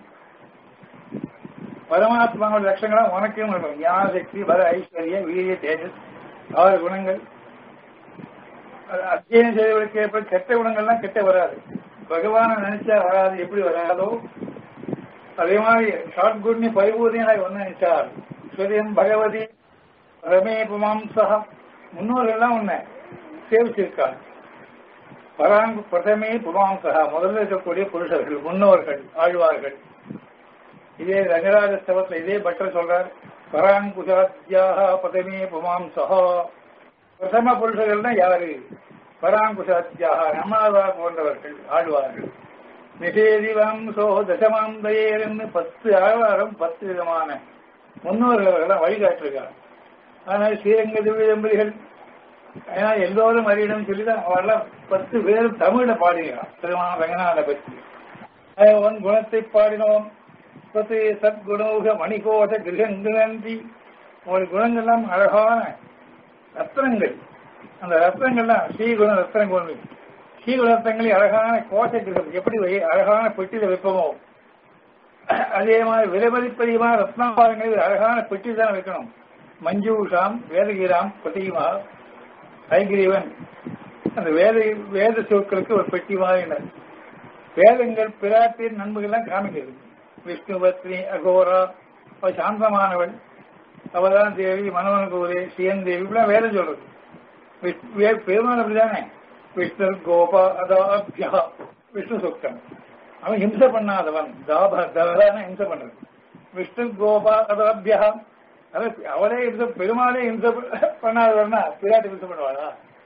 பரமாத்மாவோட லட்சங்களும் உனக்கும் இருக்கும் ஞான சக்தி பல ஐஸ்வர்ய வீரிய தேஜஸ் ஆறு குணங்கள் அத்தியனம் செய்தவர்களுக்கு ஏற்ப கெட்ட குணங்கள்லாம் கெட்ட வராது பகவான நினைச்சா வராது எப்படி வராதோ அதே மாதிரி ஷார்ட் குட்னி பரிபூர்ணியாக ஒன்னு நினைச்சார் ஸ்வரியம் பகவதி ரமே புமாம்சா முன்னோர்கள்லாம் உன்னை சேவிச்சிருக்காங்க பராங்கு பிரதமே புமாம்சா முதல்ல இருக்கக்கூடிய புருஷர்கள் முன்னோர்கள் ஆழ்வார்கள் இதே ரங்கராஜ ஸ்தவத்தில் இதே பட்டர் சொல்றார் பராங்குசாத்தியாக பதமே புமாம்சா பிரதம புருஷர்கள்னா யாரு பராங்குசாத்தியாக நம்மாதா போன்றவர்கள் ஆழ்வார்கள் நிஷேதிவம்சோ தசமாம் தயேன்னு பத்து ஆழ்வாரம் பத்து விதமான முன்னோர்கள் வழிகாட்டிருக்காங்க ஆனால் ஸ்ரீரங்க திவ்ய தம்பதிகள் ஏன்னா எல்லோரும் அறியணும் சொல்லிதான் அவெல்லாம் பத்து பேரும் தமிழ பாடுகிறான் திருமான ரங்கநாத பற்றி உன் குணத்தை பாடினோம் பத்து சத்குணோக மணிகோஷ கிரகங்கி ஒரு குணங்கள்லாம் அழகான ரத்னங்கள் அந்த ரத்னங்கள்லாம் ஸ்ரீகுண ரத்னங்கள் ஸ்ரீகுண ரத்னங்களில் அழகான கோஷ கிரகம் எப்படி அழகான பெட்டியில வைப்போமோ அதே மாதிரி விலைமதிப்பதிகமான ரத்னாபாரங்களில் அழகான பெட்டி தான் வைக்கணும் மஞ்சூஷாம் வேதகிராம் பிரதிமா ஐகிரீவன் அந்த வேத வேத சொற்களுக்கு ஒரு பெட்டி மாதிரினர் வேதங்கள் பிராட்டியின் நன்மைகள்லாம் காமிக்கிறது விஷ்ணு பத்னி அகோரா அவள் சாந்தமானவள் அவதான் தேவி மனோகன் கோதே சியன் தேவி இப்படிலாம் வேதம் சொல்றது பெருமாள் அப்படிதானே விஷ்ணு கோபா அதாபியா விஷ்ணு சுத்தம் அவன் ஹிம்சை பண்ணாதவன் தாப தான ஹிம்சை பண்றது விஷ்ணு கோபா அதாபியா அவளே ஹிம்சை பெருமாளே ஹிம்சை பண்ணாதவன்னா பிராட்டி ஹிம்சை பண்ணுவாளா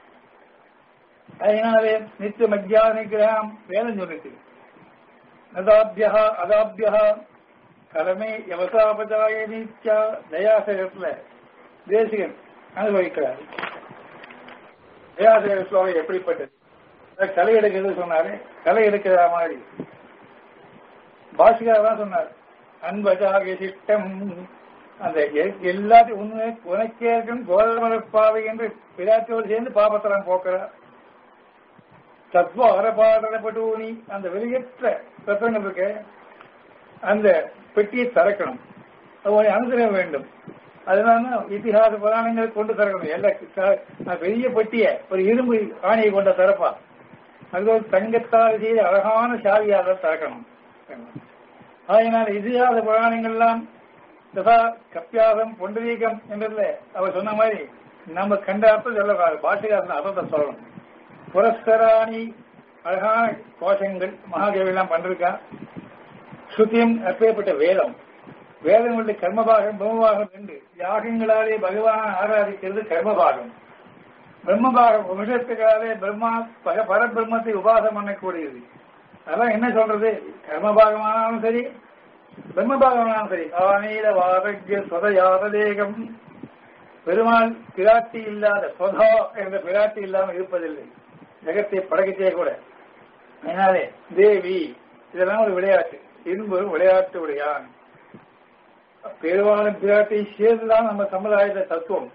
அதனாலே நித்திய மத்தியான நிகிரகம் வேதம் சொல்லிட்டு அதாபியா அதாபியா கடமை யவசாபதாய நீத்தியா தயாசகத்துல தேசிகன் அனுபவிக்கிறார் வியாச ஸ்லோகம் எப்படிப்பட்டது அதாவது களை எடுக்கிறது சொன்னாரு களை எடுக்கிற மாதிரி பாஷிகார் தான் சொன்னார் அன்பதாக சிட்டம் அந்த எ- எல்லாத்தையும் உண்மை உனக்கே இருக்கும் கோதமரப்பாவை என்று பிராட்டியோடு சேர்ந்து பாபத்தலம் போக்குறார் தத்துவ அறப்பாடப்பட்டு அந்த வெளியற்ற தத்துவங்கள் இருக்க அந்த பெட்டியை திறக்கணும் அவனை அனுசரிக்க வேண்டும் அதனால இத்திஹாச புராணங்கள் கொண்டு திறக்கணும் எல்லா க- நான் பெரிய பெட்டியை ஒரு இரும்பு ஆணையை கொண்ட திறப்பா அது ஒரு தங்கத்தால் செய்த அழகான சாவியாக திறக்கணும் அதனால இதிகாச புராணங்கள்லாம் ததா கப்பியாசம் பொண்டரீகம் என்றதுல அவர் சொன்ன மாதிரி நம்ம கண்ட அர்த்தம் சொல்லக்கூடாது பாஷிகாசன் அர்த்தத்தை சொல்லணும் புரஸ்தராணி அழகான கோஷங்கள் மகாகவி எல்லாம் பண்றா ஸ்ருதியும் அப்பேற்பட்ட வேதம் வேதங்களுடைய கர்மபாகம் பிரம்மபாகம் ரெண்டு யாகங்களாலே பகவான் ஆராதிக்கிறது கர்மபாகம் பிரம்மபாகம் உபனிஷத்துக்காலே பிரம்மா பர- பரபிரம்மத்தை உபாசம் பண்ணக்கூடியது அதெல்லாம் என்ன சொல்றது கர்மபாகமானாலும் சரி பிரம்மபாகமானாலும் சரி ஆனீத வாரக்ய சொதயாததேகம் பெருமாள் பிராட்டி இல்லாத சொதா என்ற பிராட்டி இல்லாமல் இருப்பதில்லை ஜெகத்தை படைக்கச்சே கூட அதனாலே தேவி இதெல்லாம் ஒரு விளையாட்டு என்பதும் விளையாட்டு உடையான் பெருமாளும் பிராட்டி சேர்ந்துதான் நம்ம சமுதாயத்த தத்துவம்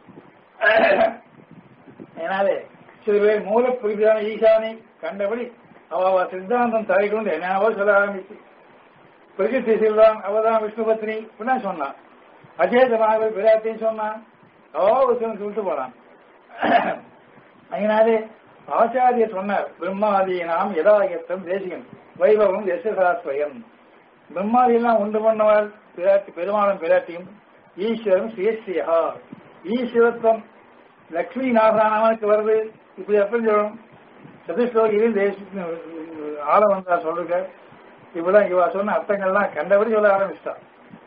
அதனாலே சில பேர் மூல புரிதான ஈசானை கண்டபடி அவ அவ சித்தாந்தம் தலை கொண்டு என்னவோ சொல்ல ஆரம்பிச்சு பிரகிருதி செல்வான் அவதான் விஷ்ணு பத்னி இப்படின்னா சொன்னான் அஜேதமாக பிராட்டின்னு சொன்னான் அவ சொல்லிட்டு போனான் அதனாலே ஆச்சாரியர் சொன்னார் பிரம்மாதீனாம் யதாயத்தம் தேசியம் வைபவம் யசசாஸ்வயம் பிரம்மாதியெல்லாம் உண்டு பண்ணவாள் பிராட்டி பெருமாளும் பிராட்டியும் ஈஸ்வரம் சுயஸ்தியா ஈஸ்வரத்துவம் லக்ஷ்மி நாசானவனுக்கு வருது இப்படி எப்படி சொல்லணும் சதுஸ்லோகியில் தேச ஆள வந்தா சொல்லுங்க இப்படிலாம் இவா சொன்ன அர்த்தங்கள்லாம் கண்டபடி சொல்ல ஆரம்பிச்சிட்டான்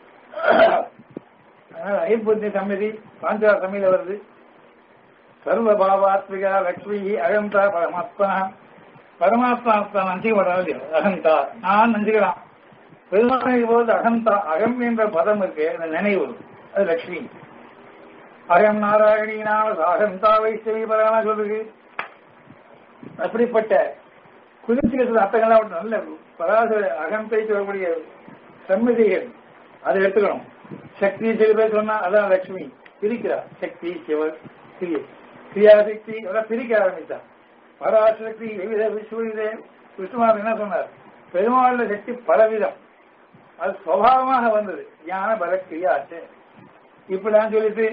அதனால ஐம்பத்தி சமிதி பாஞ்சார சமையல வருது சர்வ பாவாத்மிகா லக்ஷ்மி அகந்தா பரமாத்மா பரமாத்மா நஞ்சிக்க மாட்டாங்க அகந்தா நான் நஞ்சுக்கலாம் பெருமாளுக்கு போது அகந்தா அகம் என்ற பதம் இருக்கு அந்த நினைவு அது லக்ஷ்மி அகம் நாராயணி நாம அகந்தா வைஷ்ணவி பரவான சொல்லுது அப்படிப்பட்ட குதிர்ச்சிகள் அர்த்தங்கள்லாம் உண்டு. நல்ல பராசர அகந்தை சொல்லக்கூடிய சம்மதிகள் அதை எடுத்துக்கணும் சக்தி சில பேர் சொன்னா அதான் லட்சுமி பிரிக்கிறா சக்தி சிவர் கிரிய கிரியாசக்தி அதெல்லாம் பிரிக்க ஆரம்பித்தா பராசக்தி விவித விஸ்வவிதே விஷ்ணுமார் என்ன சொன்னார் பெருமாளுடைய சக்தி பலவிதம் அது சுவாவமாக வந்தது ஞான பல கிரியாச்சு இப்படிலாம் சொல்லிட்டு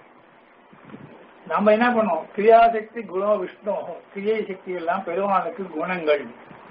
நம்ம என்ன பண்ணோம் கிரியாசக்தி குணம் விஷ்ணு கிரியை சக்தி எல்லாம் பெருமாளுக்கு குணங்கள்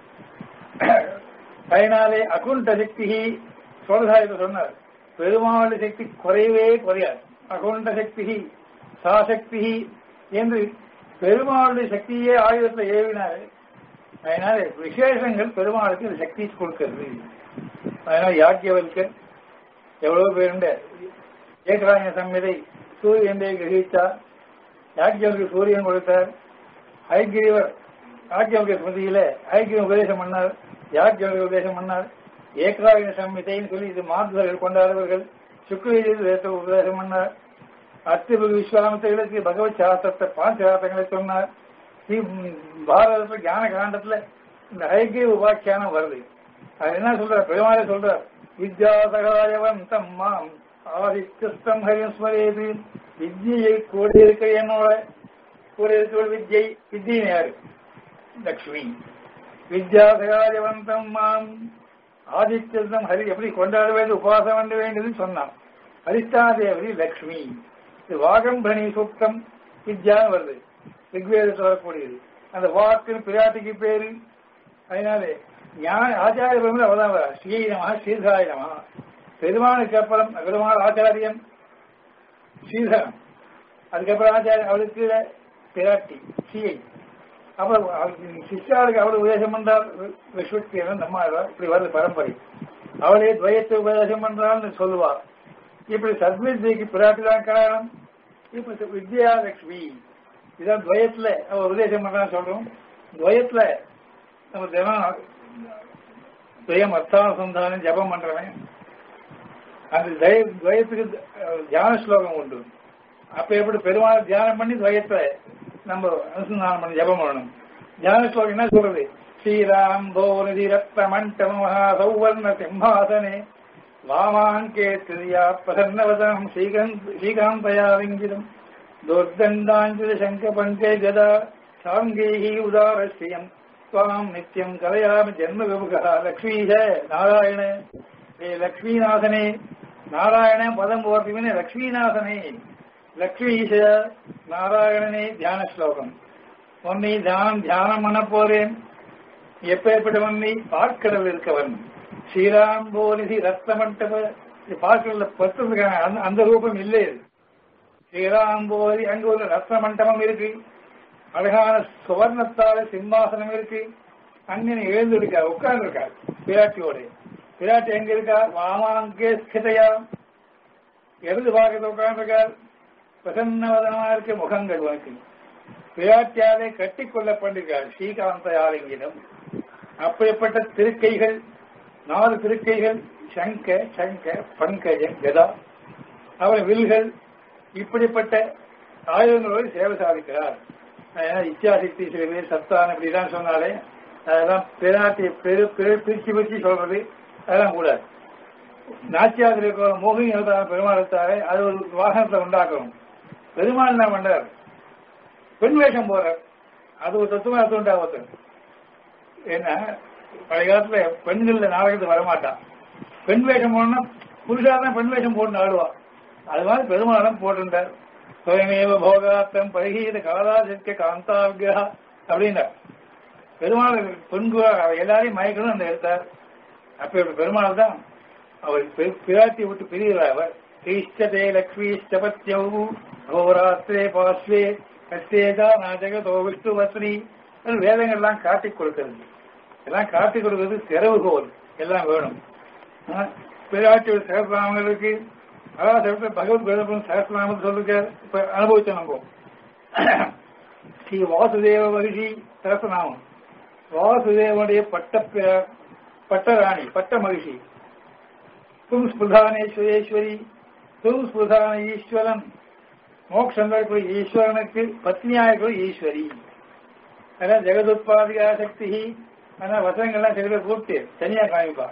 அதனாலே அகுண்ட சக்தி சோழசாரிக்கு சொன்னார் பெருமாள் சக்தி குறையவே குறையாது அகுண்ட சக்தி சாசக்தி என்று பெருமாளுடைய சக்தியே ஆயுதத்தில் ஏவினார் அதனால விசேஷங்கள் பெருமாளுக்கு இந்த சக்தி கொடுக்கிறது அதனால யாக்கியவல்கர் எவ்வளவு பேருண்ட ஏகராய சம்மிதை சூரியனை கிரகித்தார் யாக்கியவருக்கு சூரியன் கொடுத்தார் ஐக்கியவர் யாக்கியவருக்கு ஸ்மிருதியில ஐக்கியம் உபதேசம் பண்ணார் யாக்கியவருக்கு உபதேசம் பண்ணார் ஏகராய சம்மிதைன்னு சொல்லி இது மாற்றுவர்கள் கொண்டாடுவர்கள் சுக்ரீதத்தை உபதேசம் பண்ணார் அத்திபு விஸ்வாமத்தைகளுக்கு பகவத் சாஸ்திரத்தை பாஞ்ச சாஸ்திரங்களை சொன்னார் ஸ்ரீ பாரதத்துல ஞான காண்டத்துல இந்த ஐக்கிய உபாக்கியானம் வருது அது என்ன சொல்ற பெருமாளே சொல்றார் வித்யாசகாயவந்தம் மாம் ஆதித்யஸ்தம் ஹரியம் ஸ்மரேது வித்யை கூட இருக்க என்னோட கூட இருக்கிற வித்யை வித்தியின் யாரு லக்ஷ்மி வித்யாசகாயவந்தம் மாம் ஆதித்யஸ்தம் ஹரி எப்படி கொண்டாட வேண்டிய உபாசம் பண்ண வேண்டியதுன்னு சொன்னான் ஹரிஷ்டாதேவரி லக்ஷ்மி இது வாகம்பணி சுத்தம் வித்யா வருது ரிக்வேதத்தில் வரக்கூடியது அந்த வாக்குன்னு பிராட்டிக்கு பேரு அதனாலே ஞான ஆச்சாரிய பிரம்மன் அவதான் வரா ஸ்ரீநமா ஸ்ரீதாயனமா பெருமானுக்கு அப்புறம் பெருமாள் ஆச்சாரியன் ஸ்ரீதரம் அதுக்கப்புறம் ஆச்சாரியன் அவளுக்கு கீழே பிராட்டி ஸ்ரீயை அப்புறம் சிஷ்யாளுக்கு அவள் உபதேசம் பண்றாள் விஸ்வத்தேவன் நம்ம இப்படி வருது பரம்பரை அவளே துவயத்தை உபதேசம் பண்றாள்னு சொல்லுவா இப்படி சத்வித்யக்கு பிராட்டி தான் காரணம் இப்ப வித்யாலட்சுமி இதான் துவயத்துல அவ உபதேசம் பண்றான்னு சொல்றோம் துவயத்துல நம்ம தினம் துவயம் அர்த்தானுசந்தானம் ஜபம் பண்றவன் அந்த தய- துவயத்துக்கு அஹ், தியான ஸ்லோகம் உண்டு அப்ப எப்படி பெருமாள் தியானம் பண்ணி துவயத்தை நம்ம அனுசந்தானம் பண்ணி ஜபம் பண்ணணும் தியான ஸ்லோகம் என்ன சொல்றது ஸ்ரீராம் போரதி ரத்ன மண்டப மகா சௌவர்ண சிம்ஹாசனே வாமாங்கே திரியா பிரசன்னவதனம் ஸ்ரீகாந்த் ஸ்ரீகாந்தயா விங்கிதம் துர்தண்டாஞ்சலி சங்க பங்கே ஜதா சாங்கேஹி உதாரஸ்யம் துவாம் நித்யம் கலையாமி ஜென்ம விமுகா லக்ஷ்மீஷ நாராயண ஏ லக்ஷ்மிநாதனே நாராயண பதம் போர்த்திவனே லக்ஷ்மிநாதனே லக்ஷ்மீஷ நாராயணனே தியான ஸ்லோகம் உன்னை தியானம் தியானம் பண்ண போறேன் எப்பேற்பட்டவன் நீ பார்க்கடல் இருக்கவன் ஸ்ரீராம் போலிசி ரத்ன மண்டப பார்க்கடல பத்து அந்த ரூபம் இல்லை இது. ஸ்ரீராம் போலி அங்க ஒரு ரத்ன மண்டபம் இருக்கு அழகான சுவர்ணத்தால சிம்மாசனம் இருக்கு அண்ணன் எழுந்து இருக்கார் உட்கார்ந்து இருக்கார் பிராட்டியோட பிராட்டி எங்க இருக்கா வாமாங்கே ஸ்திதையா இடது பாகத்தை உட்கார்ந்து இருக்கார் பிரசன்னவதனமா இருக்க முகங்கள் உனக்கு பிராட்டியாலே கட்டிக் கொள்ளப்பட்டிருக்கார் ஸ்ரீகாந்த ஆலிங்கிடம் அப்படிப்பட்ட திருக்கைகள் நாலு திருக்கைகள் சங்க சங்க பங்கஜ கதா அவர் வில்கள் இப்படிப்பட்ட ஆயுதங்களோடு சேவை சாதிக்கிறார் அதனால இச்சாசக்தி சில பேர் சத்தான் இப்படிலாம் சொன்னாலே அதெல்லாம் பிராட்டியை பெரு பெரு பிரிச்சு பிரிச்சு சொல்றது அதெல்லாம் கூடாது நாச்சியாதில் இருக்கிற மோகினி அவதார பெருமாளத்தாரே அது ஒரு வாகனத்தை உண்டாக்கணும் பெருமாள் என்ன பண்றார் பெண் வேஷம் போறார் அது ஒரு தத்துவம் அது உண்டாவது ஏன்னா பழைய காலத்துல பெண்கள்ல நாடகத்துக்கு வரமாட்டான் பெண் வேஷம் போடணும்னா புருஷா தான் பெண் வேஷம் போட்டு ஆடுவா அது மாதிரி பெருமாளும் போட்டிருந்தார் சுயமேவ போகாத்தம் பழகியது காலாதிக்க காந்தாவியா அப்படின்னார் பெருமாள் பெண்கு எல்லாரையும் மயக்கணும் அந்த எடுத்தார் அப்ப பெருமாள் தான் அவர் பெ- பிராட்டி விட்டு பிரிகிறார் அவர் ஸ்ரீஷ்டதே லக்ஷ்மி ஸ்டபத்யவு கோராத்திரே பாஸ்வே கஸ்தேஜா நாஜகதோ விஷ்ணு பத்னி அது வேதங்கள்லாம் காட்டிக் கொடுக்கிறது எல்லாம் காட்டிக் கொடுக்கிறது திறவுகோல் எல்லாம் வேணும் ஆ, பிராட்டியோட சகசிரநாமங்களுக்கு அதான் சொல்ற பகவத் வேதம் சகசிரநாமம் சொல்லுங்க இப்ப அனுபவிச்சோம் நம்ம ஸ்ரீ வாசுதேவ மகிஷி சகசிரநாமம் வாசுதேவனுடைய பட்ட பி- பட்டராணி பட்ட மகிஷி தும் ஸ்புதானேஸ்வரேஸ்வரி தும் ஸ்புதான ஈஸ்வரன் மோட்சம் தரக்கூடிய ஈஸ்வரனுக்கு பத்னியாக ஈஸ்வரி அதான் ஜெகதுத்பாதிகா சக்தி ஆனா வசனங்கள்லாம் சில பேர் கூப்பிட்டு தனியா காமிப்பா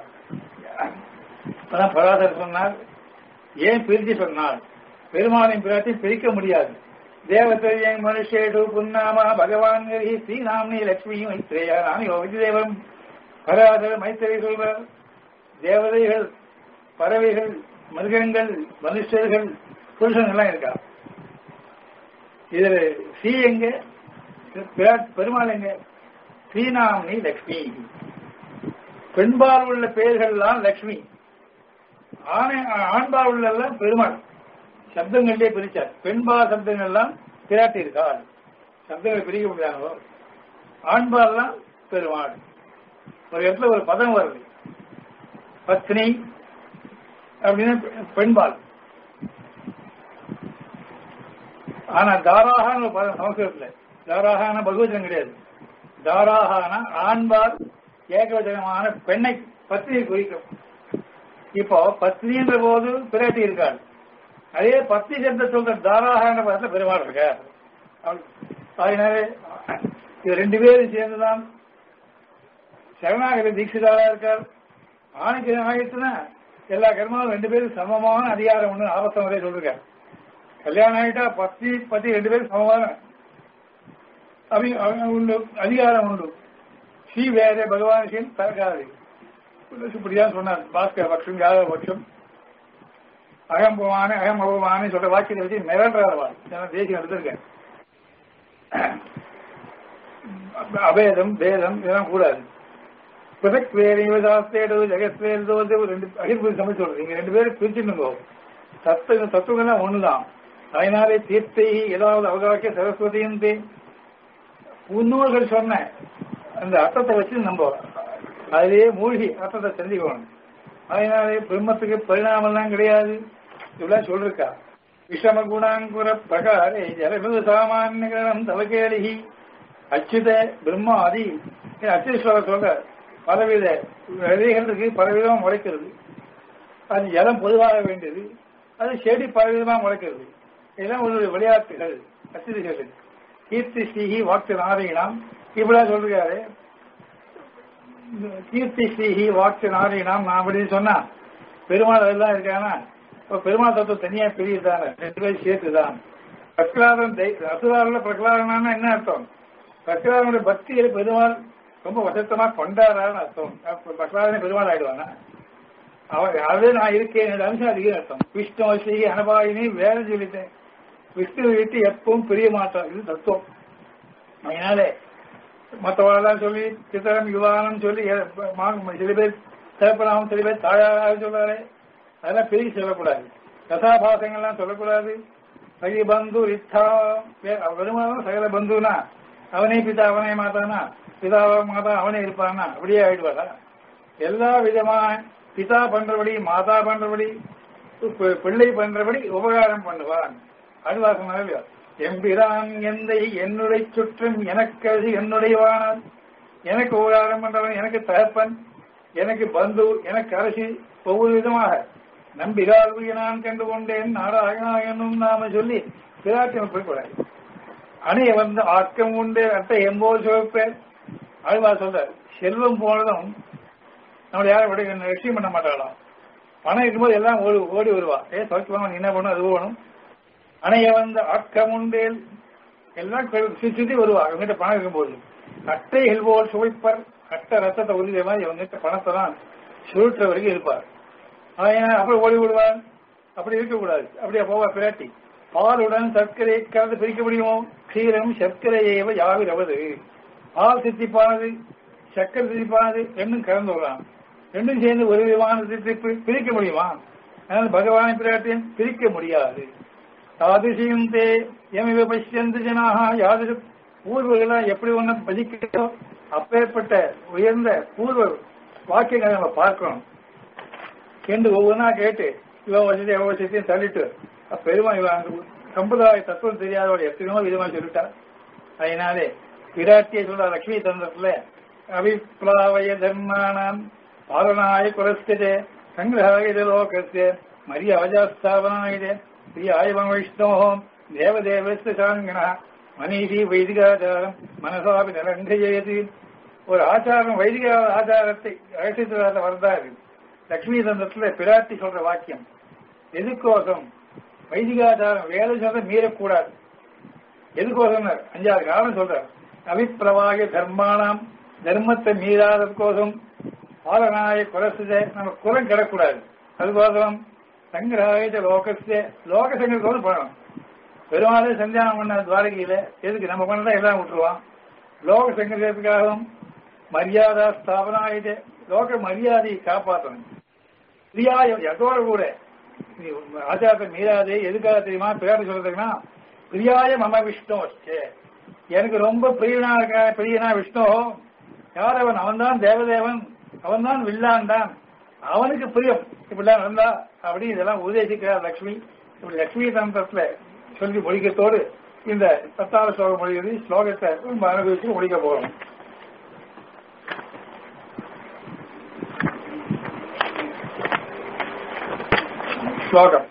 அதான் பராசர் சொன்னார் ஏன் பிரித்து சொன்னார் பெருமாளின் பிராட்டி பிரிக்க முடியாது தேவதையங் மனுஷேஷு புன்னாமா பகவான் ஹரி ஸ்ரீநாம்னி லட்சுமி மைத்ரேயா நான் யோகி தேவம் பராசர் மைத்திரை சொல்றார் தேவதைகள் பறவைகள் மிருகங்கள் மனுஷர்கள் புருஷன்கள்லாம் இருக்கா இதுல ஸ்ரீ எங்க பிராட்- பெருமாள் எங்க ஸ்ரீநாம்னி லக்ஷ்மி பெண்பால் உள்ள பெயர்கள்லாம் லக்ஷ்மி ஆணை ஆண்பால் உள்ள எல்லாம் பெருமாள் சப்தங்கள்லயே பிரிச்சார் பெண்பால் சப்தங்கள்லாம் பிராட்டி இருக்காள் சப்தங்களை பிரிக்க முடியாதோ ஆண்பால்லாம் பெருமாள் ஒரு இடத்துல ஒரு பதம் வருது பத்னி அப்படின்னு பெண்பால் ஆனா தாராகான்னு ஒரு பதம் சமஸ்கிருதத்துல தாராகான பகவச்சனம் கிடையாது தாராகான ஆண்பால் ஏகவச்சனமான பெண்ணை பத்னியை குறிக்கும் இப்போ பத்னின்ற போது பிராட்டி இருக்காள் அதே பத்னி சப்த சொல்ற தாராகான பதத்துல பெருமாள் இருக்கார் அவள்- அதனால இது ரெண்டு பேரும் சேர்ந்துதான் சரணாகதி தீட்சிதாரா இருக்கார் ஆணுக்கு ஆகிட்டுனா எல்லா கர்மாவும் ரெண்டு பேரும் சமமான அதிகாரம் ஒண்ணு ஆபத்தம் வரை சொல்லிருக்கார் கல்யாணம் ஆகிட்டா பத்தி பத்தி ரெண்டு பேரும் சமமான அபி- அ- உண்டு அதிகாரம் உண்டு ஸ்ரீ வேத பகவான் ஸ்ரீ தரகாதி இப்படிதான் சொன்னார் பாஸ்கர் பட்சம் யாதவ பட்சம் அகம் பவானு அகம் அபவானு சொல்ற வாக்கியத்தை வச்சு மிரண்டாரவா தேசியம் எடுத்திருக்கேன் அபேதம் பேதம் இதெல்லாம் கூடாது பிரதக் வேறையோ சாஸ்திரேடோ ஜெகத் வேறதோ ரெண்டு அகிர்பூதி சமைச்சு சொல்றது நீங்க ரெண்டு பேரும் பிரிச்சுடுங்க தத்துவ தத்துவங்கள்லாம் ஒண்ணுதான் அதனாலே தீர்த்தை ஏதாவது அவகாக்கிய சரஸ்வதியும் தே முன்னோர்கள் சொன்ன அந்த அர்த்தத்தை வச்சு நம்ம அதிலேயே மூழ்கி அர்த்தத்தை தெரிஞ்சுக்கணும் அதனாலே பிரம்மத்துக்கு பரிணாமம்லாம் கிடையாது இவ்வளவு சொல்லிருக்கா விஷம குணாங்குர பிரகாரே ஜலமிது சாமானியம் தவகேளிகி அச்சுத பிரம்மாதி அச்சுஸ்வரர் சொல்ற பலவித விதைகள் இருக்கு பலவிதமா முளைக்கிறது அது ஜலம் பொதுவாக வேண்டியது அது செடி பலவிதமா முளைக்கிறது இதெல்லாம் ஒரு விளையாட்டுகள் அச்சுதிகள் கீர்த்தி ஸ்ரீஹி வாக்கு நாரீணாம் இப்படிதான் சொல்றாரு கீர்த்தி ஸ்ரீஹி வாக்கு நாரீணாம் நான் அப்படின்னு சொன்னா பெருமாள் அதெல்லாம் இருக்கானா இப்ப பெருமாள் தத்துவம் தனியா பிரியுதானே ரெண்டு பேரும் சேர்த்துதான் பிரகலாதன் அசுராரில் பிரகலாதனா என்ன அர்த்தம் பிரகலாதனுடைய பக்தியில பெருமாள் ரொம்ப வசத்தமா கொண்டாடுறான்னு அர்த்தம் அப்ப பிரகலாதனே பெருமாள் ஆயிடுவானா அவன் அது நான் இருக்கேன் என்னோட அம்சம் அதிகம் அர்த்தம் விஷ்ணு ஸ்ரீ அனபாயினி வேற சொல்லிட்டேன் விஷ்ணு விட்டு எப்பவும் பிரிய மாட்டான் இது தத்துவம் அதனால மற்றவர்களெல்லாம் சொல்லி சித்திரம் யுவானம் சொல்லி எ- மா- சில பேர் சிறப்பனாவும் சில பேர் தாயாக சொல்றாரு அதெல்லாம் பிரிச்சு சொல்லக்கூடாது கதாபாசங்கள்லாம் சொல்லக்கூடாது சகி பந்து இத்தா வருமானம் சகல பந்துனா அவனே பிதா அவனே மாதானா பிதாவா மாதா அவனே இருப்பானா அப்படியே ஆயிடுவாரா எல்லா விதமான பிதா பண்றபடி மாதா பண்றபடி பி- பிள்ளை பண்றபடி உபகாரம் பண்ணுவான் அழுவாசம் எம்பிரான் எந்தை என்னுடைய சுற்றும் எனக்கு அது என்னுடையவானான் எனக்கு உபகாரம் பண்றவன் எனக்கு தகப்பன் எனக்கு பந்து எனக்கு அரசு ஒவ்வொரு விதமாக நம்பிகால் நான் கண்டு கொண்டேன் நாராயணா என்னும் நாம சொல்லி பிராட்டியம் போய்க்கூடாது அணைய வந்து ஆக்கம் உண்டு அட்டை எம்போது சிவப்பேர் அழுவா சொல்றார் செல்வம் போனதும் நம்மளை யாரும் விட லட்சியம் பண்ண மாட்டாளாம் பணம் இருக்கும்போது எல்லாம் ஓடி ஓடி வருவா ஏ சௌக்கியமா நீ என்ன பண்ணும் அது போகணும் அணைய வந்து ஆக்கம் உண்டேல் எல்லாம் சுத்தி சுத்தி வருவா இவங்கிட்ட பணம் இருக்கும்போது அட்டை எல்போல் சுவைப்பர் அட்டை ரத்தத்தை உறுதிய மாதிரி இவங்கிட்ட பணத்தை தான் சுருட்டுற வரைக்கும் இருப்பார் அவன் அப்படி ஓடி விடுவான் அப்படி இருக்கக்கூடாது அப்படியே போவா பிராட்டி பாலுடன் சர்க்கரை கலந்து பிரிக்க முடியுமோ க்ஷீரம் சர்க்கரையேவ யாவிரவது பால் சித்திப்பானது சர்க்கரை சித்திப்பானது ரெண்டும் கலந்து விடலாம் ரெண்டும் சேர்ந்து ஒரு விதமான சித்திப்பு பிரிக்க முடியுமா அதனால பகவானை பிராட்டியும் பிரிக்க முடியாது தாதிசியும் தே எமிவ பசியந்து ஜனாக யாதிரு பூர்வர்களா எப்படி ஒண்ணு பதிக்கிறதோ அப்பேற்பட்ட உயர்ந்த பூர்வ வாக்கியங்களை நம்ம பார்க்கணும் என்று ஒவ்வொன்றா கேட்டு இவன் வசதி அவன் வசதியும் தள்ளிட்டு அப்ப பெருமா இவன் அந்த சம்பிரதாய தத்துவம் தெரியாதவட எத்தனையோ விதமா சொல்லிட்டா அதனாலே விராட்டியை சொல்ற லட்சுமி தந்திரத்துல அபிப்ளாவய தர்மானாம் பாலனாய குலஸ்கதே சங்கிரகாய லோகஸ்ய மரிய அவஜாஸ்தாபனாயுதே ஸ்ரீ ஆயவம் வைஷ்ணவம் தேவதேவஸ்த சாங்கினா மனிஷி வைதிகாச்சாரம் மனசாபி நிரங்கயது ஒரு ஆச்சாரம் வைதிக ஆச்சாரத்தை ரகசியத்தில் வரதாரு லட்சுமி தந்தத்துல பிராட்டி சொல்ற வாக்கியம் எதுக்கோசம் வைதிகாச்சாரம் வேலை சொல்ற மீறக்கூடாது எதுக்கோசம் அஞ்சாறு காரணம் சொல்றார் அபிப்பிரவாக தர்மானாம் தர்மத்தை மீறாததுக்கோசம் பாலனாய குலசுத நம்ம குலம் கிடக்கூடாது அதுக்கோசம் சங்கிரகாய லோகஸ்ய லோக சங்கரத்தோடு பண்ணணும் பெருமாளே சந்தியானம் பண்ண துவாரகையில எதுக்கு நம்ம பண்ணதா எல்லாம் விட்டுருவான் லோக சங்கரத்துக்காகவும் மரியாதா ஸ்தாபனாயுத லோக மரியாதையை காப்பாற்றணும் பிரியாயம் எதோட கூட நீ ஆச்சாரத்தை மீறாதே எதுக்காக தெரியுமா பேர் சொல்றதுன்னா பிரியாய மம விஷ்ணு எனக்கு ரொம்ப பிரியனா இருக்க பிரியனா விஷ்ணு யார் அவன் அவன் தான் தேவதேவன் அவன் தான் வில்லான் தான் அவனுக்கு பிரியம் இப்படிலாம் இருந்தா அப்படி இதெல்லாம் உபதேசிக்கிறார் லட்சுமி இப்படி லட்சுமி தந்திரத்துல சொல்லி முடிக்கிறதோடு இந்த பத்தாவது ஸ்லோகம் முடிகிறது ஸ்லோகத்தை ரொம்ப அனுபவிச்சு முடிக்க போறோம் श्लोकम्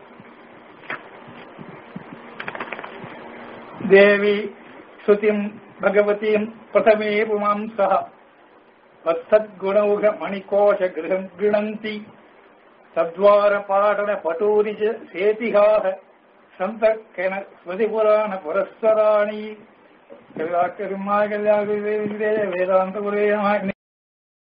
देवी श्रुतिम् भगवतीम् प्रथमे पुमांसः वत्सद्गुणौघ मणिकोश गृहम् गृणन्ति तद्वारपाटनपटूरि च सेतिहाः सन्तर्केण स्मृतिपुराणपुरस्सराणि कल्याकर्माकल्याकुले वेदान्तकुले